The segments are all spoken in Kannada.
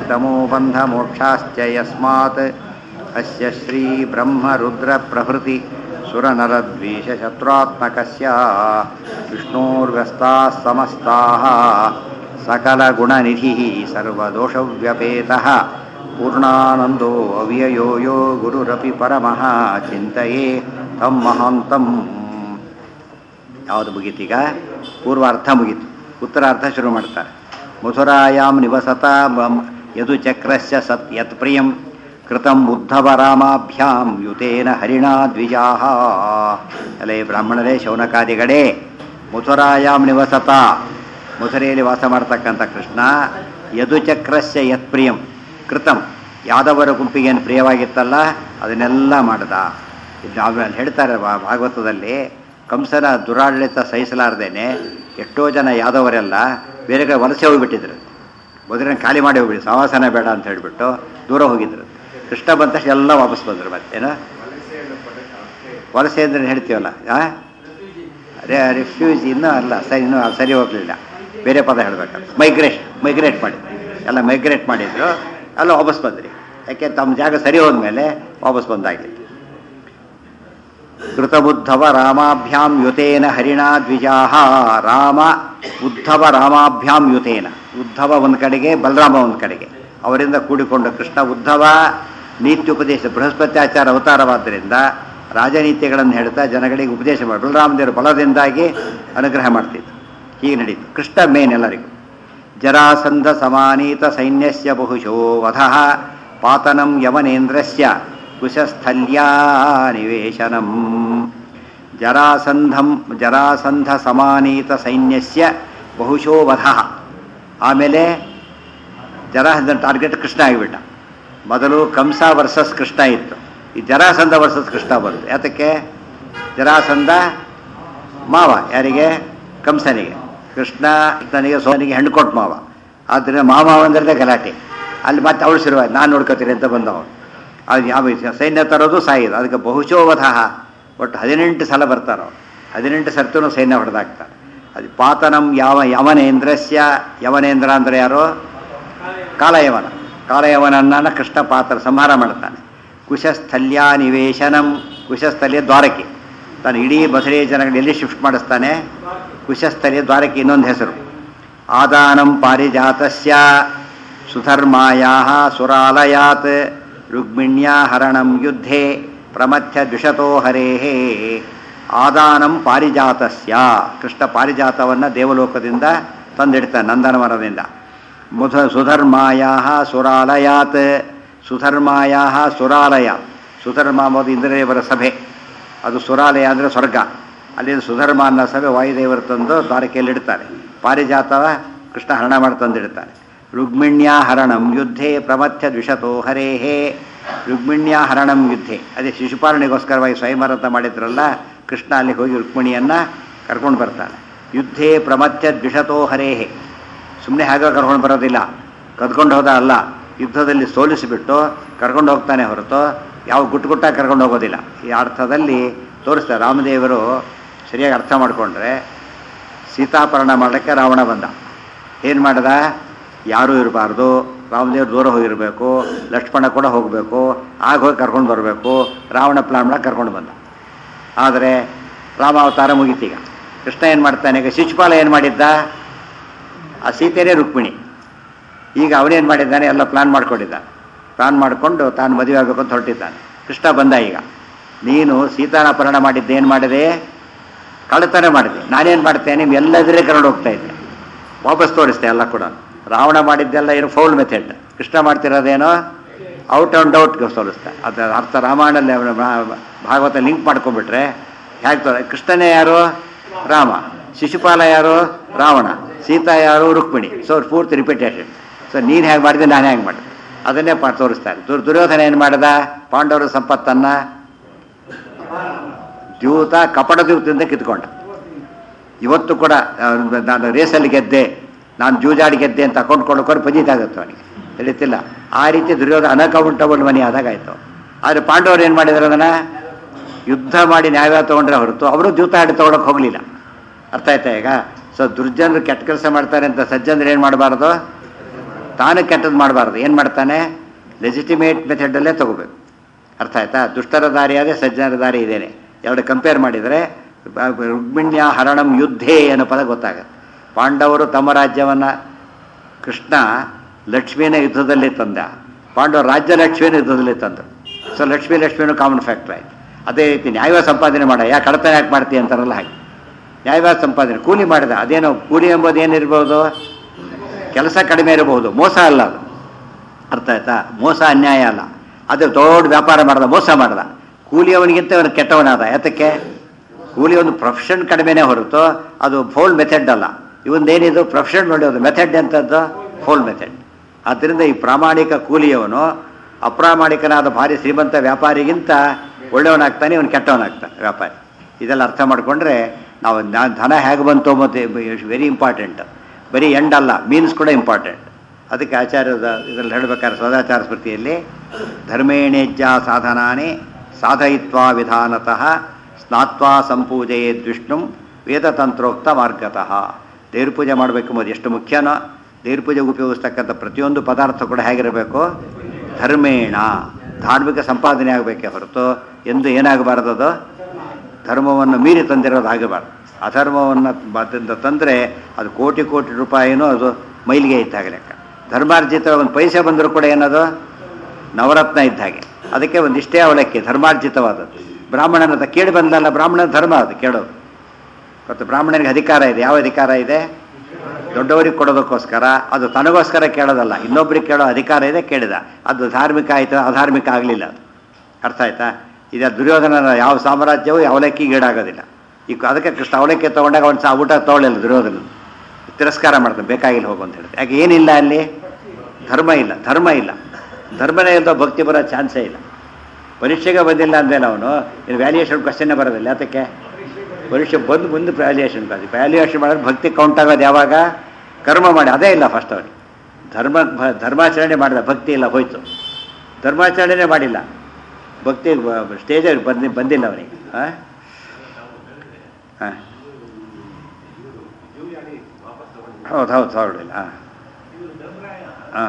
तमो बन्धमोक्षाश्च यस्मात् अस्य श्रीब्रह्मरुद्रप्रभृति सुरनरद्वीषशत्रुत्मकस्य विष्णोर्व्यस्ताः समस्ताः सकलगुणनिधिः सर्वदोषव्यपेतः पूर्णानन्दो अव्ययो यो गुरुरपि परमः ಚಿಂತೆಯೇ ತಂ ಮಹಾಂತಂ ಯಾವುದು ಮುಗೀತೀಗ ಪೂರ್ವಾರ್ಥ ಮುಗೀತು ಉತ್ತರಾರ್ಥ ಶುರು ಮಾಡ್ತಾರೆ ಮಥುರಾಯಾಮ್ ನಿವಸತ ಮ- ಯದು ಚಕ್ರಸ್ಯ ಸತ್ ಯತ್ ಪ್ರಿಯಂ ಕೃತಂ ಉದ್ಧವ ರಾಮಾಭ್ಯಾಂ ಯುತೇನ ಹರಿಣಾ ದ್ವಿಜಾಹ ಅಲ್ಲೇ ಬ್ರಾಹ್ಮಣರೇ ಶೌನಕಾದಿಗಳೇ ಮಥುರಾಯಾಮ್ ನಿವಸತ ಮಥುರೆಯಲ್ಲಿ ವಾಸ ಮಾಡ್ತಕ್ಕಂಥ ಕೃಷ್ಣ ಯದುಚಕ್ರಸ್ಯ ಯತ್ ಪ್ರಿಯಂ ಕೃತಂ ಯಾದವರ ಗುಂಪಿಗೆ ಏನು ಪ್ರಿಯವಾಗಿತ್ತಲ್ಲ ಅದನ್ನೆಲ್ಲ ಮಾಡ್ದ ಇದು ಆಮೇಲೆ ಹೇಳ್ತಾರೆ ಭಾ- ಭಾಗವತದಲ್ಲಿ ಕಂಸನ ದುರಾಡಳಿತ ಸಹಿಸಲಾರ್ದೇನೆ ಎಷ್ಟೋ ಜನ ಯಾದವರೆಲ್ಲ ಬೇರೆ ಕಡೆ ವಲಸೆ ಹೋಗಿಬಿಟ್ಟಿದ್ರು ಮೊದಲನೇ ಖಾಲಿ ಮಾಡಿ ಹೋಗ್ಬಿಡಿ ಸವಾಸನ ಬೇಡ ಅಂತ ಹೇಳಿಬಿಟ್ಟು ದೂರ ಹೋಗಿದ್ರು ಕೃಷ್ಣ ಬಂದ ತಕ್ಷಣ ಎಲ್ಲ ವಾಪಸ್ ಬಂದರು ಮತ್ತೇನು ವಲಸೆ ಅಂದ್ರೆ ಹೇಳ್ತೀವಲ್ಲ ಆ? ಅದೇ ರಿಫ್ಯೂಸ್ ಇನ್ನೂ ಅಲ್ಲ ಸರಿ ಇನ್ನೂ ಸರಿ ಹೋಗಲಿಲ್ಲ ಬೇರೆ ಪದ ಹೇಳಬೇಕಂತ ಮೈಗ್ರೇಟ್ ಮೈಗ್ರೇಟ್ ಮಾಡಿ ಎಲ್ಲ ಮೈಗ್ರೇಟ್ ಮಾಡಿದ್ರು ಅಲ್ಲ ವಾಪಸ್ ಬಂದ್ರಿ ಯಾಕೆ ತಮ್ಮ ಜಾಗ ಸರಿ ಹೋದ್ಮೇಲೆ ವಾಪಸ್ ಬಂದಾಗಲಿ ಕೃತಬುದ್ಧವ ರಾಮಾಭ್ಯಾಂ ಯುತೇನ ಹರಿಣಾ ದ್ವಿಜಾಹ ರಾಮ ಉದ್ಧವ ರಾಮಾಭ್ಯಾಂ ಯುತೇನ ಉದ್ಧವ ಒಂದು ಕಡೆಗೆ ಬಲರಾಮ ಒಂದು ಕಡೆಗೆ ಅವರಿಂದ ಕೂಡಿಕೊಂಡ ಕೃಷ್ಣ ಉದ್ಧವ ನೀತ್ಯುಪದೇಶ ಬೃಹಸ್ಪತ್ಯಾಚಾರ ಅವತಾರವಾದ್ದರಿಂದ ರಾಜನೀತಿಗಳನ್ನು ಹೇಳ್ತಾ ಜನಗಳಿಗೆ ಉಪದೇಶ ಮಾಡಿ ಬಲರಾಮದೇವರು ಬಲದಿಂದಾಗಿ ಅನುಗ್ರಹ ಮಾಡ್ತಿದ್ರು ಹೀಗೆ ನಡೀತು ಕೃಷ್ಣ ಮೇನ್ ಎಲ್ಲರಿಗೂ ಜರಾಸಂಧ ಸಮಾನೀತ ಸೈನ್ಯಸ್ಯ ಬಹುಶೋ ವಧಃ ಪಾತನಂ ಯವನೇಂದ್ರಸ್ಯ ಕುಶಸ್ಥಲ್ಯಾ ನಿವೇಶನಂ ಜರಾಸಂಧಂ ಜರಾಸಂಧ ಸಮಾನೀತ ಸೈನ್ಯಸ್ಯ ಬಹುಶೋ ವಧಃ ಆಮೇಲೆ ಜರಾಸಂಧ ಟಾರ್ಗೆಟ್ ಕೃಷ್ಣ ಆಗಿಬಿಟ್ಟ ಮೊದಲು ಕಂಸ ವರ್ಸಸ್ ಕೃಷ್ಣ ಇತ್ತು ಈ ಜರಾಸಂಧ ವರ್ಸಸ್ ಕೃಷ್ಣ ಬರುತ್ತೆ ಯಾತಕ್ಕೆ ಜರಾಸಂಧ ಮಾವ ಯಾರಿಗೆ ಕಂಸನಿಗೆ ಕೃಷ್ಣ ತನಿಗೆ ಸೋನಿಗೆ ಹೆಣ್ಣು ಕೊಟ್ಟು ಮಾವ ಆದ್ದರಿಂದ ಮಾವ ಅಂದ್ರೆ ಗಲಾಟೆ ಅಲ್ಲಿ ಮತ್ತೆ ಅವಳು ಶುರುವಾಯ್ತು ನಾನು ನೋಡ್ಕೋತೀನಿ ಅಂತ ಬಂದವನು ಅದು ಯಾವ ಸೈನ್ಯ ತರೋದು ಸಾಯಿದು ಅದಕ್ಕೆ ಬಹುಶೋವಧಃ ಒಟ್ಟು ಹದಿನೆಂಟು ಸಲ ಬರ್ತಾರೆ ಅವ್ರು ಹದಿನೆಂಟು ಸರ್ತಿನೂ ಸೈನ್ಯ ಹೊಡೆದಾಕ್ತಾರೆ ಅದು ಪಾತನಂ ಯಾವ ಯವನೇಂದ್ರಸ್ಯ ಯವನೇಂದ್ರ ಅಂದರೆ ಯಾರು ಕಾಲಯವನ ಕಾಲಯವನನ್ನ ಕೃಷ್ಣ ಪಾತ್ರ ಸಂಹಾರ ಮಾಡ್ತಾನೆ ಕುಶಸ್ಥಲ್ಯ ನಿವೇಶನಂ ಕುಶಸ್ಥಲ್ಯ ದ್ವಾರಕೆ ತಾನು ಇಡೀ ಬಸರೆ ಜನಗಳು ಎಲ್ಲಿ ಶಿಫ್ಟ್ ಮಾಡಿಸ್ತಾನೆ ಕುಶಸ್ಥಲ್ಯ ದ್ವಾರಕೆ ಇನ್ನೊಂದು ಹೆಸರು ಆದಾನಂ ಪಾರಿಜಾತಸ್ಯ ಸುಧರ್ಮಾಯಾ ಸುರಾಲಯಾತ್ ರುಗ್ಮಿಣ್ಯಾ ಹರಣಂ ಯುದ್ಧೆ ಪ್ರಮಥ್ಯ ದ್ವಿಷತೋ ಹರೇಃ ಆದಾನಂ ಪಾರಿಜಾತಸ್ಯ ಕೃಷ್ಣ ಪಾರಿಜಾತವನ್ನು ದೇವಲೋಕದಿಂದ ತಂದಿಡ್ತಾನೆ ನಂದನವನದಿಂದ ಮುಧ ಸುಧರ್ಮಾಯಾ ಸುರಾಲಯಾತ್ ಸುಧರ್ಮಾಯಾ ಸುರಾಲಯ ಸುಧರ್ಮ ಎಂಬುದು ಇಂದ್ರದೇವರ ಸಭೆ ಅದು ಸುರಾಲಯ ಅಂದರೆ ಸ್ವರ್ಗ ಅಲ್ಲಿಂದ ಸುಧರ್ಮ ಅನ್ನೋ ಸಭೆ ವಾಯುದೇವರು ತಂದು ದ್ವಾರಕೆಯಲ್ಲಿ ಇಡ್ತಾರೆ ಪಾರಿಜಾತವ ಕೃಷ್ಣ ಹರಣ ಮಾಡಿ ತಂದಿಡ್ತಾನೆ ರುಗ್ಮಿಣ್ಯ ಹರಣಂ ಯುದ್ಧೆ ಪ್ರಮಥ್ಯ ದ್ವಿಷತೋ ಹರೇಹೇ ರುಗ್ಮಿಣ್ಯ ಹರಣಂ ಯುದ್ಧೆ ಅದೇ ಶಿಶುಪಾಲನೆಗೋಸ್ಕರವಾಗಿ ಸ್ವಯಂವರತ ಮಾಡಿದ್ರಲ್ಲ ಕೃಷ್ಣ ಅಲ್ಲಿಗೆ ಹೋಗಿ ರುಕ್ಮಿಣಿಯನ್ನು ಕರ್ಕೊಂಡು ಬರ್ತಾನೆ ಯುದ್ಧೇ ಪ್ರಮಥ್ಯ ದ್ವಿಷತೋ ಹರೇಹೇ ಸುಮ್ಮನೆ ಹಾಗೆ ಕರ್ಕೊಂಡು ಬರೋದಿಲ್ಲ ಕದ್ಕೊಂಡು ಹೋದ ಅಲ್ಲ ಯುದ್ಧದಲ್ಲಿ ಸೋಲಿಸಿಬಿಟ್ಟು ಕರ್ಕೊಂಡು ಹೋಗ್ತಾನೆ ಹೊರತು ಯಾವ ಗುಟ್ಟು ಗುಟ್ಟಾಗಿ ಕರ್ಕೊಂಡು ಹೋಗೋದಿಲ್ಲ ಈ ಅರ್ಥದಲ್ಲಿ ತೋರಿಸ್ತಾರೆ ರಾಮದೇವರು ಸರಿಯಾಗಿ ಅರ್ಥ ಮಾಡಿಕೊಂಡ್ರೆ ಸೀತಾಪರಣ ಮಾಡೋಕ್ಕೆ ರಾವಣ ಬಂದ ಏನು ಮಾಡ್ದ ಯಾರೂ ಇರಬಾರ್ದು ರಾಮದೇವ್ರು ದೂರ ಹೋಗಿರಬೇಕು ಲಕ್ಷ್ಮಣ ಕೂಡ ಹೋಗಬೇಕು ಆಗ ಹೋಗಿ ಕರ್ಕೊಂಡು ಬರಬೇಕು ರಾವಣ ಪ್ಲಾನ್ ಮಾಡಕ್ಕೆ ಕರ್ಕೊಂಡು ಬಂದ ಆದರೆ ರಾಮಾವತಾರ ಮುಗೀತೀಗ ಕೃಷ್ಣ ಏನು ಮಾಡ್ತಾನೆ ಈಗ ಶಿಶುಪಾಲ ಏನು ಮಾಡಿದ್ದ ಆ ಸೀತೆಯೇ ರುಕ್ಮಿಣಿ ಈಗ ಅವನೇನು ಮಾಡಿದ್ದಾನೆ ಎಲ್ಲ ಪ್ಲಾನ್ ಮಾಡ್ಕೊಂಡಿದ್ದಾನೆ ಪ್ಲಾನ್ ಮಾಡಿಕೊಂಡು ತಾನು ಮದುವೆ ಆಗಬೇಕು ಅಂತ ಹೊರಟಿದ್ದಾನೆ ಕೃಷ್ಣ ಬಂದ ಈಗ ನೀನು ಸೀತಾನ ಅಪಹರಣ ಮಾಡಿದ್ದೇನು ಮಾಡಿದೆ ಕಳ್ಳತನ ಮಾಡಿದೆ ನಾನೇನು ಮಾಡ್ತೇನೆ ಎಲ್ಲದರೇ ಕರ್ಕೊಂಡು ಹೋಗ್ತಾ ಇದ್ದೆ ವಾಪಸ್ ತೋರಿಸ್ತೆ ಎಲ್ಲ ಕೂಡ ರಾವಣ ಮಾಡಿದ್ದೆಲ್ಲ ಏನು ಫೌಲ್ ಮೆಥಡ್ ಕೃಷ್ಣ ಮಾಡ್ತಿರೋದೇನೋ ಔಟ್ ಆ್ಯಂಡ್ ಔಟ್ ತೋರಿಸ್ತಾ ಅದರ ಅರ್ಥ ರಾಮಾಯಣದಲ್ಲಿ ಅವನ ಭಾ- ಭಾಗವತ ಲಿಂಕ್ ಮಾಡ್ಕೊಂಡ್ಬಿಟ್ರೆ ಹೇಗೆ ತೋರ ಕೃಷ್ಣನೇ ಯಾರು ರಾಮ ಶಿಶುಪಾಲ ಯಾರು ರಾವಣ ಸೀತಾ ಯಾರು ರುಕ್ಮಿಣಿ ಸೊ ಪೂರ್ತಿ ರಿಪಿಟೇಷನ್ ಸೊ ನೀನು ಹೇಗೆ ಮಾಡಿದೆ ನಾನು ಹೇಗೆ ಮಾಡಿದೆ ಅದನ್ನೇ ಪಾ ತೋರಿಸ್ತಾರೆ ದುರ್ ದುರ್ಯೋಧನ ಏನು ಮಾಡ್ದ ಪಾಂಡವರ ಸಂಪತ್ತನ್ನು ದ್ಯೂತ ಕಪಟ ದ್ಯೂತದಿಂದ ಕಿತ್ಕೊಂಡ ಇವತ್ತು ಕೂಡ ಆ, ನಾನು ರೇಸಲ್ಲಿ ಗೆದ್ದೆ ನಾನು ಜೂಜಾಡಿ ಗೆದ್ದೆ ಅಂತ ಅಕೌಂಟ್ ಕೊಳ್ಳೋಕೋರು ಪಜಿತಾಗುತ್ತೆ ಅವನಿಗೆ ತಿಳಿತಿಲ್ಲ ಆ ರೀತಿ ದುರ್ಯೋಧನ ಅನಕೌಂಟಬಲ್ ಮನಿ ಆದಾಗಾಯ್ತು ಆದರೆ ಪಾಂಡವರು ಏನು ಮಾಡಿದ್ರು ಅದನ್ನು ಯುದ್ಧ ಮಾಡಿ ನ್ಯಾಯ ತೊಗೊಂಡ್ರೆ ಹೊರತು ಅವರು ಜೂತ ಆಡಿ ತೊಗೊಳಕ್ಕೆ ಹೋಗಲಿಲ್ಲ ಅರ್ಥ ಆಯ್ತಾ ಈಗ ಸೊ ದುರ್ಜನರು ಕೆಟ್ಟ ಕೆಲಸ ಮಾಡ್ತಾರೆ ಅಂತ ಸಜ್ಜನರು ಏನು ಮಾಡಬಾರ್ದು ತಾನು ಕೆಟ್ಟದ್ದು ಮಾಡಬಾರ್ದು ಏನು ಮಾಡ್ತಾನೆ ಲೆಜಿಟಿಮೇಟ್ ಮೆಥಡಲ್ಲೇ ತಗೋಬೇಕು ಅರ್ಥ ಆಯ್ತಾ ದುಷ್ಟರ ದಾರಿ ಅದೇ ಸಜ್ಜನರ ದಾರಿ ಇದೇನೆ ಎರಡು ಕಂಪೇರ್ ಮಾಡಿದರೆ ರುಕ್ಮಿಣ್ಯ ಹರಣಂ ಯುದ್ಧೇ ಅನ್ನೋ ಪದ ಗೊತ್ತಾಗುತ್ತೆ ಪಾಂಡವರು ತಮ್ಮ ರಾಜ್ಯವನ್ನು ಕೃಷ್ಣ ಲಕ್ಷ್ಮಿನ ಯುದ್ಧದಲ್ಲಿ ತಂದ ಪಾಂಡವ ರಾಜ್ಯ ಲಕ್ಷ್ಮಿನ ಯುದ್ಧದಲ್ಲಿ ತಂದರು ಸೊ ಲಕ್ಷ್ಮಿ ಲಕ್ಷ್ಮಿನೂ ಕಾಮನ್ ಫ್ಯಾಕ್ಟರ್ ಆಯ್ತು ಅದೇ ರೀತಿ ನ್ಯಾಯವಾದ ಸಂಪಾದನೆ ಮಾಡ ಯಾಕೆ ಕಡತನ ಯಾಕೆ ಮಾಡ್ತೀಯ ಅಂತಾರಲ್ಲ ಹಾಗೆ ನ್ಯಾಯವಾದ ಸಂಪಾದನೆ ಕೂಲಿ ಮಾಡಿದ ಅದೇನೋ ಕೂಲಿ ಎಂಬುದು ಏನಿರ್ಬೋದು ಕೆಲಸ ಕಡಿಮೆ ಇರಬಹುದು ಮೋಸ ಅಲ್ಲ ಅದು ಅರ್ಥ ಆಯ್ತಾ ಮೋಸ ಅನ್ಯಾಯ ಅಲ್ಲ ಅದು ದೊಡ್ಡ ವ್ಯಾಪಾರ ಮಾಡ್ದ ಮೋಸ ಮಾಡ್ದ ಕೂಲಿಯವನಿಗಿಂತ ಅವನು ಕೆಟ್ಟವನಾದ ಯಾತಕ್ಕೆ ಕೂಲಿ ಒಂದು ಪ್ರೊಫೆಷನ್ ಕಡಿಮೆನೇ ಹೊರತು ಅದು ಫೋಲ್ ಮೆಥಡ್ ಅಲ್ಲ ಇವೊಂದೇನಿದು ಪ್ರೊಫೆಷನ್ ನೋಡೋದು ಮೆಥಡ್ ಎಂಥದ್ದು ಫೋಲ್ ಮೆಥಡ್ ಆದ್ದರಿಂದ ಈ ಪ್ರಾಮಾಣಿಕ ಕೂಲಿಯವನು ಅಪ್ರಾಮಾಣಿಕನಾದ ಭಾರಿ ಶ್ರೀಮಂತ ವ್ಯಾಪಾರಿಗಿಂತ ಒಳ್ಳೆಯವನಾಗ್ತಾನೆ ಇವನು ಕೆಟ್ಟವನಾಗ್ತಾನೆ ವ್ಯಾಪಾರಿ ಇದೆಲ್ಲ ಅರ್ಥ ಮಾಡಿಕೊಂಡ್ರೆ ನಾವು ನಾ- ಧನ ಹೇಗೆ ಬಂತು ಮತ್ತು ವೆರಿ ಇಂಪಾರ್ಟೆಂಟ್ ಬರೀ ಎಂಡ್ ಅಲ್ಲ ಮೀನ್ಸ್ ಕೂಡ ಇಂಪಾರ್ಟೆಂಟ್ ಅದಕ್ಕೆ ಆಚಾರ್ಯದ ಇದರಲ್ಲಿ ಹೇಳಬೇಕಾದ್ರೆ ಸದಾಚಾರ ಸ್ಮೃತಿಯಲ್ಲಿ ಧರ್ಮೇಣೇಜ್ಜ ಸಾಧನಾನೇ ಸಾಧಯಿತ್ವಾ ವಿಧಾನತಃ ಸ್ನಾತ್ವಾ ಸಂಪೂಜೆಯೇದ್ ವಿಷ್ಣು ವೇದತಂತ್ರೋಕ್ತ ಮಾರ್ಗತಃ ದೇವ್ರ ಪೂಜೆ ಮಾಡಬೇಕೆಂಬುದು ಎಷ್ಟು ಮುಖ್ಯನೋ ದೇವ್ರ ಪೂಜೆಗೆ ಉಪಯೋಗಿಸ್ತಕ್ಕಂಥ ಪ್ರತಿಯೊಂದು ಪದಾರ್ಥ ಕೂಡ ಹೇಗಿರಬೇಕು ಧರ್ಮೇಣ ಧಾರ್ಮಿಕ ಸಂಪಾದನೆ ಆಗಬೇಕೇ ಹೊರತು ಎಂದು ಏನಾಗಬಾರದು ಅದು ಧರ್ಮವನ್ನು ಮೀರಿ ತಂದಿರೋದು ಆಗಬಾರ್ದು ಅಧರ್ಮವನ್ನು ಬದಿಂದ ತಂದರೆ ಅದು ಕೋಟಿ ಕೋಟಿ ರೂಪಾಯಿನೂ ಅದು ಮೈಲಿಗೆ ಇದ್ದ ಹಾಗೆ ಲೆಕ್ಕ ಧರ್ಮಾರ್ಜಿತ ಒಂದು ಪೈಸೆ ಬಂದರೂ ಕೂಡ ಏನದು ನವರತ್ನ ಇದ್ದ ಹಾಗೆ ಅದಕ್ಕೆ ಒಂದಿಷ್ಟೇ ಅವಲಕ್ಕಿ ಧರ್ಮಾರ್ಜಿತವಾದದ್ದು ಬ್ರಾಹ್ಮಣನ ಕೇಳಿ ಬಂದಲ್ಲ ಬ್ರಾಹ್ಮಣನ ಧರ್ಮ ಅದು ಕೇಳೋದು ಮತ್ತು ಬ್ರಾಹ್ಮಣನಿಗೆ ಅಧಿಕಾರ ಇದೆ ಯಾವ ಅಧಿಕಾರ ಇದೆ ದೊಡ್ಡವರಿಗೆ ಕೊಡೋದಕ್ಕೋಸ್ಕರ ಅದು ತನಗೋಸ್ಕರ ಕೇಳೋದಲ್ಲ ಇನ್ನೊಬ್ಬರಿಗೆ ಕೇಳೋ ಅಧಿಕಾರ ಇದೆ ಕೇಳಿದ ಅದು ಧಾರ್ಮಿಕ ಆಯಿತು ಅಧಾರ್ಮಿಕ ಆಗಲಿಲ್ಲ ಅದು ಅರ್ಥ ಆಯ್ತಾ ಇದು ದುರ್ಯೋಧನನ ಯಾವ ಸಾಮ್ರಾಜ್ಯವೂ ಅವಲಕ್ಕಿಗೆ ಈಡಾಗೋದಿಲ್ಲ ಈಗ ಅದಕ್ಕೆ ಕೃಷ್ಣ ಅವಲಕ್ಕಿ ತೊಗೊಂಡಾಗ ಅವನು ಸಹ ಊಟ ತೊಗೊಳ್ಳಿಲ್ಲ ದುರ್ಯೋಧನ ತಿರಸ್ಕಾರ ಮಾಡ್ತಾನೆ ಬೇಕಾಗಿಲ್ಲ ಹೋಗು ಅಂತ ಹೇಳಿದ್ರೆ ಯಾಕೆ ಏನಿಲ್ಲ ಅಲ್ಲಿ ಧರ್ಮ ಇಲ್ಲ ಧರ್ಮ ಇಲ್ಲ ಧರ್ಮನೇ ಇಲ್ಲದ ಭಕ್ತಿ ಬರೋ ಚಾನ್ಸೇ ಇಲ್ಲ ಪರೀಕ್ಷೆಗೆ ಬಂದಿಲ್ಲ ಅಂದೇನು ಅವನು ಇದು ವ್ಯಾಲ್ಯೂಯೇಷನ್ ಕ್ವಶನ್ನೇ ಬರೋದಿಲ್ಲ ಯಾತಕ್ಕೆ ಪರೀಕ್ಷೆ ಬಂದು ಮುಂದೆ ವ್ಯಾಲ್ಯೂಯೇಷನ್ ಬಂದು ವ್ಯಾಲ್ಯೂಯೇಷನ್ ಮಾಡಿದ್ರೆ ಭಕ್ತಿ ಕೌಂಟ್ ಆಗೋದು ಯಾವಾಗ ಕರ್ಮ ಮಾಡಿ ಅದೇ ಇಲ್ಲ ಫಸ್ಟ್ ಅವನಿಗೆ ಧರ್ಮ ಭ- ಧರ್ಮಾಚರಣೆ ಮಾಡಿದ ಭಕ್ತಿ ಇಲ್ಲ ಹೋಯ್ತು ಧರ್ಮಾಚರಣೆನೇ ಮಾಡಿಲ್ಲ ಭಕ್ತಿ ಸ್ಟೇಜಲ್ಲಿ ಬಂದಿ ಬಂದಿಲ್ಲ ಅವನಿಗೆ ಹಾಂ ಹಾಂ ಹೌದು ಹೌದು ಹೌದು ಹಾಂ ಹಾಂ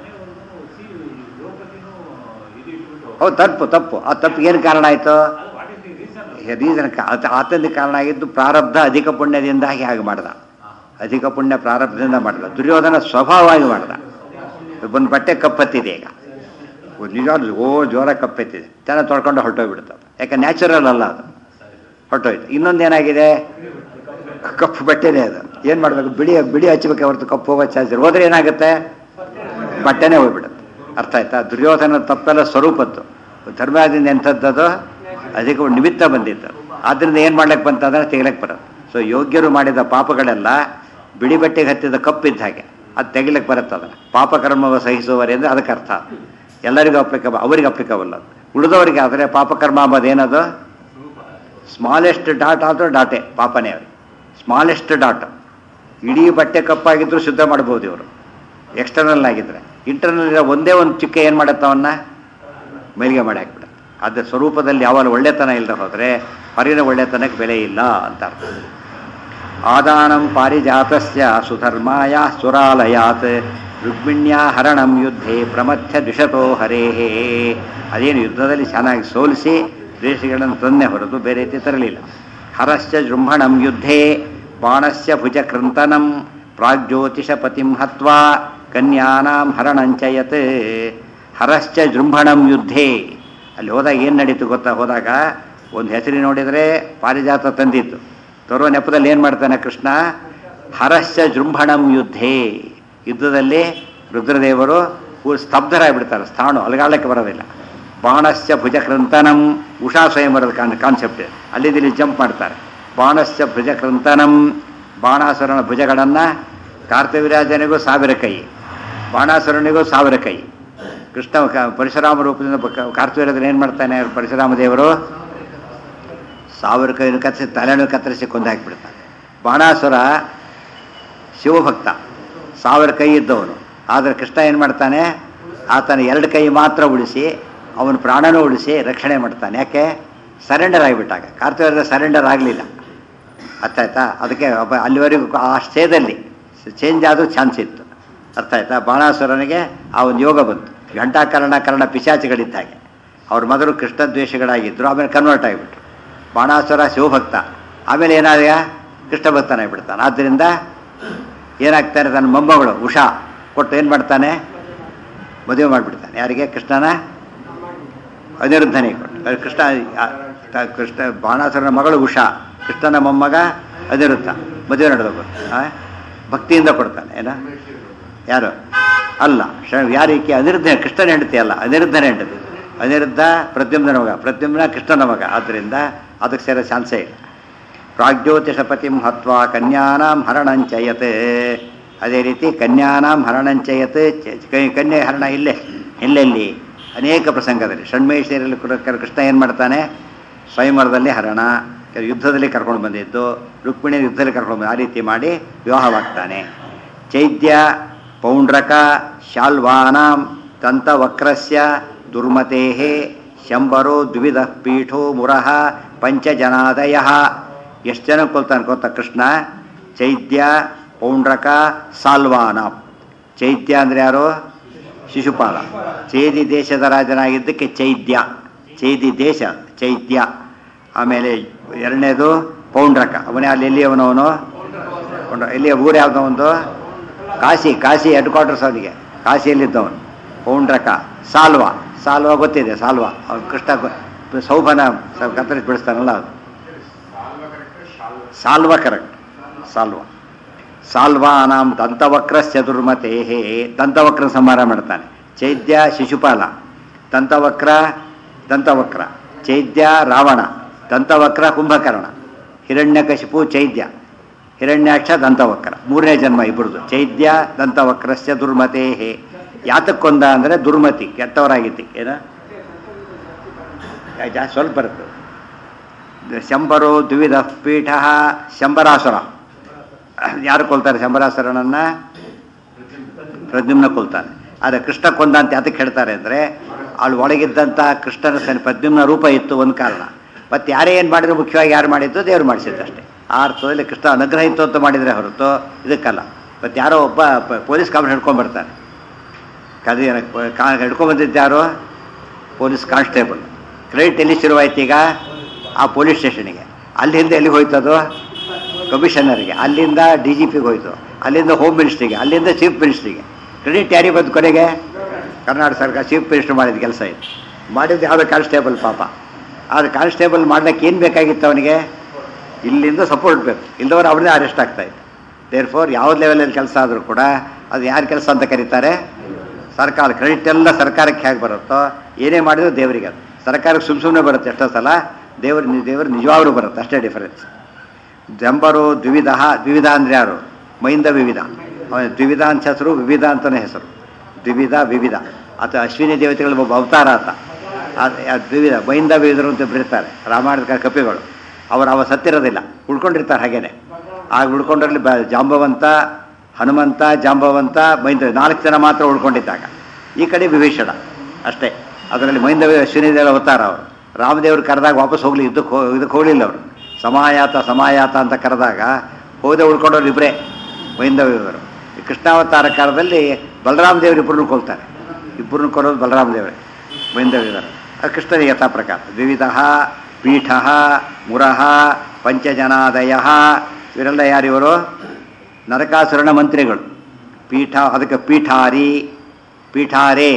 ಹೌದು ತಪ್ಪು ತಪ್ಪು ಆ ತಪ್ಪಿಗೆ ಏನು ಕಾರಣ ಆಯಿತು ರೀಸನ್ ಆತನಿಗೆ ಕಾರಣ ಆಗಿದ್ದು ಪ್ರಾರಬ್ಧ ಅಧಿಕ ಪುಣ್ಯದಿಂದಾಗಿ ಹಾಗೆ ಮಾಡ್ದ ಅಧಿಕ ಪುಣ್ಯ ಪ್ರಾರಬ್ಧದಿಂದ ಮಾಡ್ದ ದುರ್ಯೋಧನ ಸ್ವಭಾವವಾಗಿ ಮಾಡ್ದ ಒಂದು ಬಟ್ಟೆ ಕಪ್ಪತ್ತಿದೆ ಈಗ ನಿಜವಾಗ್ಲೂ ಓ ಜೋರ ಕಪ್ಪೆತ್ತಿದೆ ಚೆನ್ನಾಗಿ ತೊಳ್ಕೊಂಡು ಹೊರಟೋಗ್ಬಿಡ್ತದೆ ಯಾಕೆ ನ್ಯಾಚುರಲ್ ಅಲ್ಲ ಅದು ಹೊರಟೋಯ್ತು ಇನ್ನೊಂದೇನಾಗಿದೆ ಕಪ್ಪು ಬಟ್ಟೆನೇ ಅದು ಏನು ಮಾಡಬೇಕು ಬಿಳಿ ಬಿಳಿ ಹಚ್ಚಬೇಕು ಹೊರತು ಕಪ್ಪು ಹೋಗೋ ಚಾನ್ಸ್ ಇಲ್ಲ. ಹೋದ್ರೆ ಏನಾಗುತ್ತೆ ಬಟ್ಟೆನೇ ಹೋಗ್ಬಿಡುತ್ತೆ ಅರ್ಥ ಆಯ್ತಾ ದುರ್ಯೋಧನ ತಪ್ಪೆಲ್ಲ ಸ್ವರೂಪದ್ದು ಧರ್ಮದಿಂದ ಎಂಥದ್ದದು ಅದಕ್ಕೆ ಒಂದು ನಿಮಿತ್ತ ಬಂದಿತ್ತು ಆದ್ದರಿಂದ ಏನು ಮಾಡ್ಲಿಕ್ಕೆ ಬಂತಂದ್ರೆ ತೆಗಿಲಕ್ಕೆ ಬರೋದು ಸೊ ಯೋಗ್ಯರು ಮಾಡಿದ ಪಾಪಗಳೆಲ್ಲ ಬಿಳಿ ಬಟ್ಟೆಗೆ ಹತ್ತಿದ ಕಪ್ಪಿದ್ದ ಹಾಗೆ ಅದು ತೆಗಿಲಕ್ಕೆ ಬರುತ್ತೆ ಅದನ್ನು ಪಾಪಕರ್ಮವ ಸಹಿಸುವವರೆ ಅಂದರೆ ಅದಕ್ಕೆ ಅರ್ಥ ಎಲ್ಲರಿಗೂ ಅಪ್ಲಿಕಬಲ್ ಅವರಿಗೆ ಅಪ್ಲಿಕಬಲ್ ಅದು ಉಳಿದವರಿಗೆ ಆದರೆ ಪಾಪಕರ್ಮ ಅಂಬೋದು ಏನದು ಸ್ಮಾಲೆಸ್ಟ್ ಡಾಟ್ ಆದರೂ ಡಾಟೆ ಪಾಪನೇ ಅವ್ರಿಗೆ ಸ್ಮಾಲೆಸ್ಟ್ ಡಾಟ್ ಇಡೀ ಬಟ್ಟೆ ಕಪ್ಪಾಗಿದ್ದರೂ ಶುದ್ಧ ಮಾಡ್ಬೋದು ಇವರು ಎಕ್ಸ್ಟರ್ನಲ್ ಆಗಿದ್ರೆ ಇಂಟರ್ನಲ್ ಇರೋ ಒಂದೇ ಒಂದು ಚಿಕ್ಕ ಏನು ಮಾಡುತ್ತೆ ಅವನ್ನ ಮೇಲಿಗೆ ಮಾಡಿ ಹಾಕ್ಬಿಡುತ್ತೆ ಅದ್ರ ಸ್ವರೂಪದಲ್ಲಿ ಯಾವಾಗ ಒಳ್ಳೆತನ ಇಲ್ಲದೆ ಹೋದರೆ ಹೊರಗಿನ ಒಳ್ಳೆತನಕ್ಕೆ ಬೆಲೆ ಇಲ್ಲ ಅಂತ ಅರ್ಥ ಆದಾನಂ ಪಾರಿಜಾತಸ್ಯ ಸುಧರ್ಮಾಯ ಸುರಾಲಯಾತ್ ರುಕ್ಮಿಣ್ಯ ಹರಣಂ ಯುದ್ಧೆ ಪ್ರಮಥ್ಯ ದ್ವಿಷತೋ ಹರೇಹೇ ಅದೇನು ಯುದ್ಧದಲ್ಲಿ ಚೆನ್ನಾಗಿ ಸೋಲಿಸಿ ದ್ವೇಷಗಳನ್ನು ತಂದೆ ಹೊರತು ಬೇರೆ ರೀತಿ ತರಲಿಲ್ಲ ಹರಶ್ಚ ಜೃಂಭಣಂ ಯುದ್ಧೇ ಬಾಣಸ್ಯ ಭುಜಕೃಂತನಂ ಪ್ರಾಗ್ಜ್ಯೋತಿಷ ಪತಿಂ ಹತ್ವಾ ಕನ್ಯಾನಾಂ ಹರಣಂಚಯತ್ ಹರಶ್ಚ ಜೃಂಭಣಂ ಯುದ್ಧೇ ಅಲ್ಲಿ ಹೋದಾಗ ಏನು ನಡೀತು ಗೊತ್ತಾ ಹೋದಾಗ ಒಂದು ಹೆಸರಿ ನೋಡಿದರೆ ಪಾರಿಜಾತ ತಂದಿತ್ತು ತರುವ ನೆಪದಲ್ಲಿ ಏನು ಮಾಡ್ತಾನೆ ಕೃಷ್ಣ ಹರಶ್ಚ ಜೃಂಭಣಂ ಯುದ್ಧೇ ಯುದ್ಧದಲ್ಲಿ ರುದ್ರದೇವರು ಪೂರ್ ಸ್ತಬ್ಧರಾಗಿಬಿಡ್ತಾರೆ ಸ್ಥಾಣು ಅಲಗಾಳಕ್ಕೆ ಬರೋದಿಲ್ಲ ಬಾಣಶ್ಚ ಭುಜಕೃಂತನಂ ಉಷಾ ಸ್ವಯಂವರದ ಕಾನ್ ಕಾನ್ಸೆಪ್ಟ್ ಅಲ್ಲಿಂದ ಇಲ್ಲಿ ಜಂಪ್ ಮಾಡ್ತಾರೆ ಬಾಣಶ್ಚ ಭುಜಕೃಂತನಂ ಬಾಣಾಸುರನ ಭುಜಗಳನ್ನು ಕಾರ್ತವೀರಾಜನಿಗೂ ಸಾವಿರ ಕೈ ಬಾಣಾಸುರನಿಗೂ ಸಾವಿರ ಕೈ ಕೃಷ್ಣ ಕ- ಪರಶುರಾಮ ರೂಪದಿಂದ ಬ- ಕಾರ್ತವೀರ್ಯದಲ್ಲಿ ಏನು ಮಾಡ್ತಾನೆ ಪರಶುರಾಮ ದೇವರು ಸಾವಿರ ಕೈಯನ್ನು ಕತ್ತರಿಸಿ ತಲೆನೂ ಕತ್ತರಿಸಿ ಕೊಂದು ಹಾಕಿಬಿಡ್ತಾನೆ ಬಾಣಾಸುರ ಶಿವಭಕ್ತ ಸಾವಿರ ಕೈ ಇದ್ದವನು ಆದರೆ ಕೃಷ್ಣ ಏನು ಮಾಡ್ತಾನೆ ಆತನ ಎರಡು ಕೈ ಮಾತ್ರ ಉಳಿಸಿ ಅವನ ಪ್ರಾಣನೂ ಉಳಿಸಿ ರಕ್ಷಣೆ ಮಾಡ್ತಾನೆ ಯಾಕೆ ಸರೆಂಡರ್ ಆಗಿಬಿಟ್ಟಾಗ ಕಾರ್ತಿವೀರ್ಯ ಸರೆಂಡರ್ ಆಗಲಿಲ್ಲ ಅರ್ಥ ಆಯ್ತಾ ಅದಕ್ಕೆ ಒಬ್ಬ ಅಲ್ಲಿವರೆಗೂ ಆ ಸ್ಟೇಜಲ್ಲಿ ಚೇಂಜ್ ಆದರೂ ಚಾನ್ಸ್ ಇತ್ತು ಅರ್ಥ ಆಯ್ತಾ ಬಾಣಾಸುರನಿಗೆ ಆ ಒಂದು ಯೋಗ ಬಂತು ಘಂಟಾಕರ್ಣ ಕರ್ಣ ಪಿಶಾಚಿಗಳಿದ್ದ ಹಾಗೆ ಅವ್ರ ಮೊದಲು ಕೃಷ್ಣ ದ್ವೇಷಗಳಾಗಿದ್ದರು ಆಮೇಲೆ ಕನ್ವರ್ಟ್ ಆಗಿಬಿಟ್ರು ಬಾಣಾಸುರ ಶಿವಭಕ್ತ ಆಮೇಲೆ ಏನಾದ ಕೃಷ್ಣ ಭಕ್ತನಾಗಿಬಿಡ್ತಾನೆ ಆದ್ದರಿಂದ ಏನಾಗ್ತಾರೆ ತನ್ನ ಮೊಮ್ಮಗಳು ಉಷಾ ಕೊಟ್ಟು ಏನು ಮಾಡ್ತಾನೆ ಮದುವೆ ಮಾಡಿಬಿಡ್ತಾನೆ ಯಾರಿಗೆ ಕೃಷ್ಣನ ಅನಿರುದ್ಧನಿಗೆ ಕೊಟ್ಟು ಅದು ಕೃಷ್ಣ ಆ, ತ- ಕೃಷ್ಣ ಬಾಣಾಸುರನ ಮಗಳು ಉಷಾ ಕೃಷ್ಣನ ಮೊಮ್ಮಗ ಅನಿರುದ್ಧ ಮದುವೆ ನಡೆದವರು ಭಕ್ತಿಯಿಂದ ಕೊಡ್ತಾನೆ ಏನ ಯಾರು ಅಲ್ಲ ಶ- ಯಾರೀಕೆ ಅನಿರುದ್ಧ ಕೃಷ್ಣನ ಹೆಂಡತಿ ಅಲ್ಲ ಅನಿರುದ್ಧನ ಹೆಂಡತಿ ಅನಿರುದ್ಧ ಪ್ರದ್ಯುಮ್ನ ಮಗ ಪ್ರದ್ಯುಮ್ನ ಕೃಷ್ಣನ ಮಗ ಆದ್ದರಿಂದ ಅದಕ್ಕೆ ಸೇರೋ ಚಾನ್ಸೇ ಇಲ್ಲ ಪ್ರಾಗ್ಜ್ಯೋತಿಷಪತಿಂ ಹತ್ವಾ ಕನ್ಯಾನಾಂ ಹರಣಂಚಯತ್ ಅದೇ ರೀತಿ ಕನ್ಯಾನಾಂ ಹರಣಂಚಯತ್ ಚ- ಕ- ಕನ್ಯೆ ಹರಣ ಇಲ್ಲೇ ಎಲ್ಲೆಲ್ಲಿ ಅನೇಕ ಪ್ರಸಂಗದಲ್ಲಿ ಷಣ್ಮೇಶ್ವರಲ್ಲಿ ಕೂಡ ಕ- ಕೃಷ್ಣ ಏನು ಮಾಡ್ತಾನೆ ಸ್ವಯಂವರದಲ್ಲಿ ಹರಣ ಕೆಲವು ಯುದ್ಧದಲ್ಲಿ ಕರ್ಕೊಂಡು ಬಂದಿದ್ದು ರುಕ್ಮಿಣಿ ಯುದ್ಧದಲ್ಲಿ ಕರ್ಕೊಂಡು ಬಂದು ಆ ರೀತಿ ಮಾಡಿ ವಿವಾಹವಾಗ್ತಾನೆ ಚೈದ್ಯ ಪೌಂಡ್ರಕ ಶಾಲ್ವಾನಾಂ ದಂತವಕ್ರಸ್ಯ ದುರ್ಮತೆ ಶಂಬರೋ ದ್ವಿಧ ಪೀಠೋ ಮುರಹ ಪಂಚಜನಾದಯ ಎಷ್ಟು ಜನ ಕೊಲ್ತಾನೆ ಗೊತ್ತಾ ಕೃಷ್ಣ ಚೈದ್ಯ ಪೌಂಡ್ರಕ ಸಾಲ್ವಾನಾಂ ಚೈದ್ಯ ಅಂದರೆ ಯಾರು ಶಿಶುಪಾಲ ಚೈದಿ ದೇಶದ ರಾಜನಾಗಿದ್ದಕ್ಕೆ ಚೈದ್ಯ ಚೈದಿ ದೇಶ ಚೈದ್ಯ ಆಮೇಲೆ ಎರಡನೇದು ಪೌಂಡ್ರಕ ಅವನೇ ಅಲ್ಲಿ ಎಲ್ಲಿಯವನವನು ಪೌಂಡ್ರ ಎಲ್ಲಿಯ ಊರು ಯಾವುದೋ ಒಂದು ಕಾಶಿ ಕಾಶಿ ಹೆಡ್ ಕ್ವಾರ್ಟರ್ಸ್ ಅವನಿಗೆ ಕಾಶಿಯಲ್ಲಿದ್ದವನು ಪೌಂಡ್ರಕ ಸಾಲ್ವ ಸಾಲ್ವ ಗೊತ್ತಿದೆ ಸಾಲ್ವ ಅವನು ಕೃಷ್ಣ ಗೊ- ಸೌಭನ ಸ- ಕತ್ತರಿಸಿ ಬಿಡಿಸ್ತಾನಲ್ಲ ಅದು ಸಾಲ್ವ ಕರೆಕ್ಟ್ ಸಾಲ್ವ ಸಾಲ್ವಾನಾಂ ದಂತವಕ್ರಸ್ಯ ದುರ್ಮತೆ ದಂತವಕ್ರ ಸಂಹಾರ ಮಾಡ್ತಾನೆ ಚೈದ್ಯ ಶಿಶುಪಾಲ ದಂತವಕ್ರ ದಂತವಕ್ರ ಚೈದ್ಯ ರಾವಣ ದಂತವಕ್ರ ಕುಂಭಕರ್ಣ ಹಿರಣ್ಯಕಶಿಪು ಚೈದ್ಯ ಹಿರಣ್ಯಾಕ್ಷ ದಂತವಕ್ರ ಮೂರನೇ ಜನ್ಮ ಇಬ್ಬರದು ಚೈದ್ಯ ದಂತವಕ್ರಸ್ಯ ದುರ್ಮತೆ ಯಾತಕ್ಕೊಂದ ಅಂದರೆ ದುರ್ಮತಿ ಕೆಟ್ಟವರಾಗಿತ್ತು ಏನ ಜಾ- ಸ್ವಲ್ಪ ಬರುತ್ತೆ ಶಂಬರೋ ದ್ವಿಧ ಪೀಠ ಶಂಬರಾಸುರ ಯಾರು ಕೊಲ್ತಾರೆ ಶಂಬರಾಸುರನನ್ನ ಪ್ರದ್ಯುಮ್ನ ಕೊಲ್ತಾನೆ ಆದರೆ ಕೃಷ್ಣ ಕೊಂದ ಅಂತ ಯಾತಕ್ಕೆ ಹೇಳ್ತಾರೆ ಅಂದರೆ ಅಲ್ಲಿ ಒಳಗಿದ್ದಂಥ ಕೃಷ್ಣನ ಸನ್ ಪ್ರದ್ಯುಮ್ನ ರೂಪ ಇತ್ತು ಒಂದು ಕಾರಣ ಮತ್ತು ಯಾರೇ ಏನು ಮಾಡಿದ್ರು ಮುಖ್ಯವಾಗಿ ಯಾರು ಮಾಡಿದ್ದು ದೇವ್ರು ಮಾಡಿಸಿದ್ದು ಅಷ್ಟೇ ಆ ಅರ್ಥದಲ್ಲಿ ಕೃಷ್ಣ ಅನುಗ್ರಹ ಇತ್ತು ಅಂತ ಮಾಡಿದರೆ ಹೊರತು ಇದಕ್ಕಲ್ಲ ಮತ್ತು ಯಾರೋ ಒಬ್ಬ ಪ- ಪೊಲೀಸ್ ಕಾಮನ್ ಹಿಡ್ಕೊಂಡು ಬರ್ತಾನೆ ಕದಿ ಕಾ ಹಿಡ್ಕೊಂಡು ಬಂದಿದ್ದು ಯಾರು ಪೊಲೀಸ್ ಕಾನ್ಸ್ಟೇಬಲ್ ಕ್ರೆಡಿಟ್ ಎಲ್ಲಿ ಶುರುವಾಯ್ತು ಈಗ ಆ ಪೊಲೀಸ್ ಸ್ಟೇಷನಿಗೆ ಅಲ್ಲಿಂದ ಎಲ್ಲಿಗೆ ಹೋಯ್ತು ಅದು ಕಮಿಷನರ್ಗೆ ಅಲ್ಲಿಂದ ಡಿ ಜಿ ಪಿಗೆ ಹೋಯ್ತು ಅಲ್ಲಿಂದ ಹೋಮ್ ಮಿನಿಸ್ಟ್ರಿಗೆ ಅಲ್ಲಿಂದ ಚೀಫ್ ಮಿನಿಸ್ಟ್ರಿಗೆ ಕ್ರೆಡಿಟ್ ಯಾರಿಗೆ ಬಂದು ಕೊನೆಗೆ ಕರ್ನಾಟಕ ಸರ್ಕಾರ ಚೀಫ್ ಮಿನಿಸ್ಟರ್ ಮಾಡಿದ ಕೆಲಸ ಇದು ಮಾಡಿದ್ದು ಯಾವುದೋ ಕಾನ್ಸ್ಟೇಬಲ್ ಪಾಪ ಆದರೆ ಕಾನ್ಸ್ಟೇಬಲ್ ಮಾಡ್ಲಿಕ್ಕೆ ಏನು ಬೇಕಾಗಿತ್ತು ಅವನಿಗೆ ಇಲ್ಲಿಂದ ಸಪೋರ್ಟ್ ಬೇಕು ಇಲ್ಲದವರು ಅವ್ರನ್ನೇ ಅರೆಸ್ಟ್ ಆಗ್ತಾ ಇತ್ತು ದೇರ್ ಫೋರ್ ಯಾವ ಲೆವೆಲಲ್ಲಿ ಕೆಲಸ ಆದರೂ ಕೂಡ ಅದು ಯಾರ ಕೆಲಸ ಅಂತ ಕರೀತಾರೆ ಸರ್ಕಾರ ಕ್ರೆಡಿಟ್ ಎಲ್ಲ ಸರ್ಕಾರಕ್ಕೆ ಹೇಗೆ ಬರುತ್ತೋ ಏನೇ ಮಾಡಿದ್ರು ದೇವರಿಗೆ ಅದು ಸರ್ಕಾರಕ್ಕೆ ಸುಮ್ಮ ಸುಮ್ಮನೆ ಬರುತ್ತೆ ಎಷ್ಟೋ ಸಲ ದೇವರು ದೇವರು ನಿಜವಾಗ್ಲೂ ಬರುತ್ತೆ ಅಷ್ಟೇ ಡಿಫರೆನ್ಸ್ ಜಂಬರು ದ್ವಿವಿಧ ದ್ವಿವಿಧ ಅಂದರೆ ಯಾರು ಮೈಂದ ವಿವಿಧ ಅವನ ದ್ವಿವಿಧ ಅಂತ ಹೆಸರು ವಿವಿಧ ಅಂತಲೇ ಹೆಸರು ದ್ವಿವಿಧ ವಿವಿಧ ಅಥವಾ ಅಶ್ವಿನಿ ದೇವತೆಗಳ ಒಬ್ಬ ಅವತಾರ ಆತ ಆ- ಆ ದ್ವಿವಿಧ ಮೈಂದ ವಿವಿಧರು ಅಂತ ಬರೀತಾರೆ ರಾಮಾಯಣದ ಕಪಿಗಳು ಅವರು ಅವ ಸತ್ತಿರೋದಿಲ್ಲ ಉಳ್ಕೊಂಡಿರ್ತಾರೆ ಹಾಗೇನೆ ಆಗ ಉಳ್ಕೊಂಡ್ರಲ್ಲಿ ಬ ಜಾಂಬವಂತ ಹನುಮಂತ ಜಾಂಬವಂತ ಮೈಂದ ನಾಲ್ಕು ಜನ ಮಾತ್ರ ಉಳ್ಕೊಂಡಿದ್ದಾಗ ಈ ಕಡೆ ವಿಭೀಷಣ ಅಷ್ಟೇ ಅದರಲ್ಲಿ ಮೈಂದವಿ ಅಶ್ವಿನಿ ದೇವ ಅವತಾರ ಅವರು ರಾಮದೇವ್ರು ಕರೆದಾಗ ವಾಪಸ್ ಹೋಗ್ಲಿ ಇದಕ್ಕೆ ಹೋ ಇದಕ್ಕೆ ಹೋಗಲಿಲ್ಲ ಅವರು ಸಮಾಯಾತ ಸಮಾಯಾತ ಅಂತ ಕರೆದಾಗ ಹೋದೆ ಉಳ್ಕೊಂಡವ್ರು ಇಬ್ಬರೇ ಮೈಂದವಿಯವರು ಕೃಷ್ಣಾವತಾರ ಕಾಲದಲ್ಲಿ ಬಲರಾಮ ದೇವರು ಇಬ್ಬರನ್ನು ಕೊಲ್ತಾರೆ ಇಬ್ಬರನ್ನು ಕೊಲ್ಲೋದು ಬಲರಾಮ ದೇವರೇ ಮೈಂದವಿಯವರು ಅದು ಕೃಷ್ಣನಿಗೆ ಯಥಾ ಪ್ರಕಾರ ದ್ವಿವಿಧ ಪೀಠ ಮುರಹ ಪಂಚಜನಾದಯ ಇವರೆಲ್ಲ ಯಾರಿವರು ನರಕಾಸುರನ ಮಂತ್ರಿಗಳು ಪೀಠ ಅದಕ್ಕೆ ಪೀಠಾರಿ ಪೀಠಾರೇ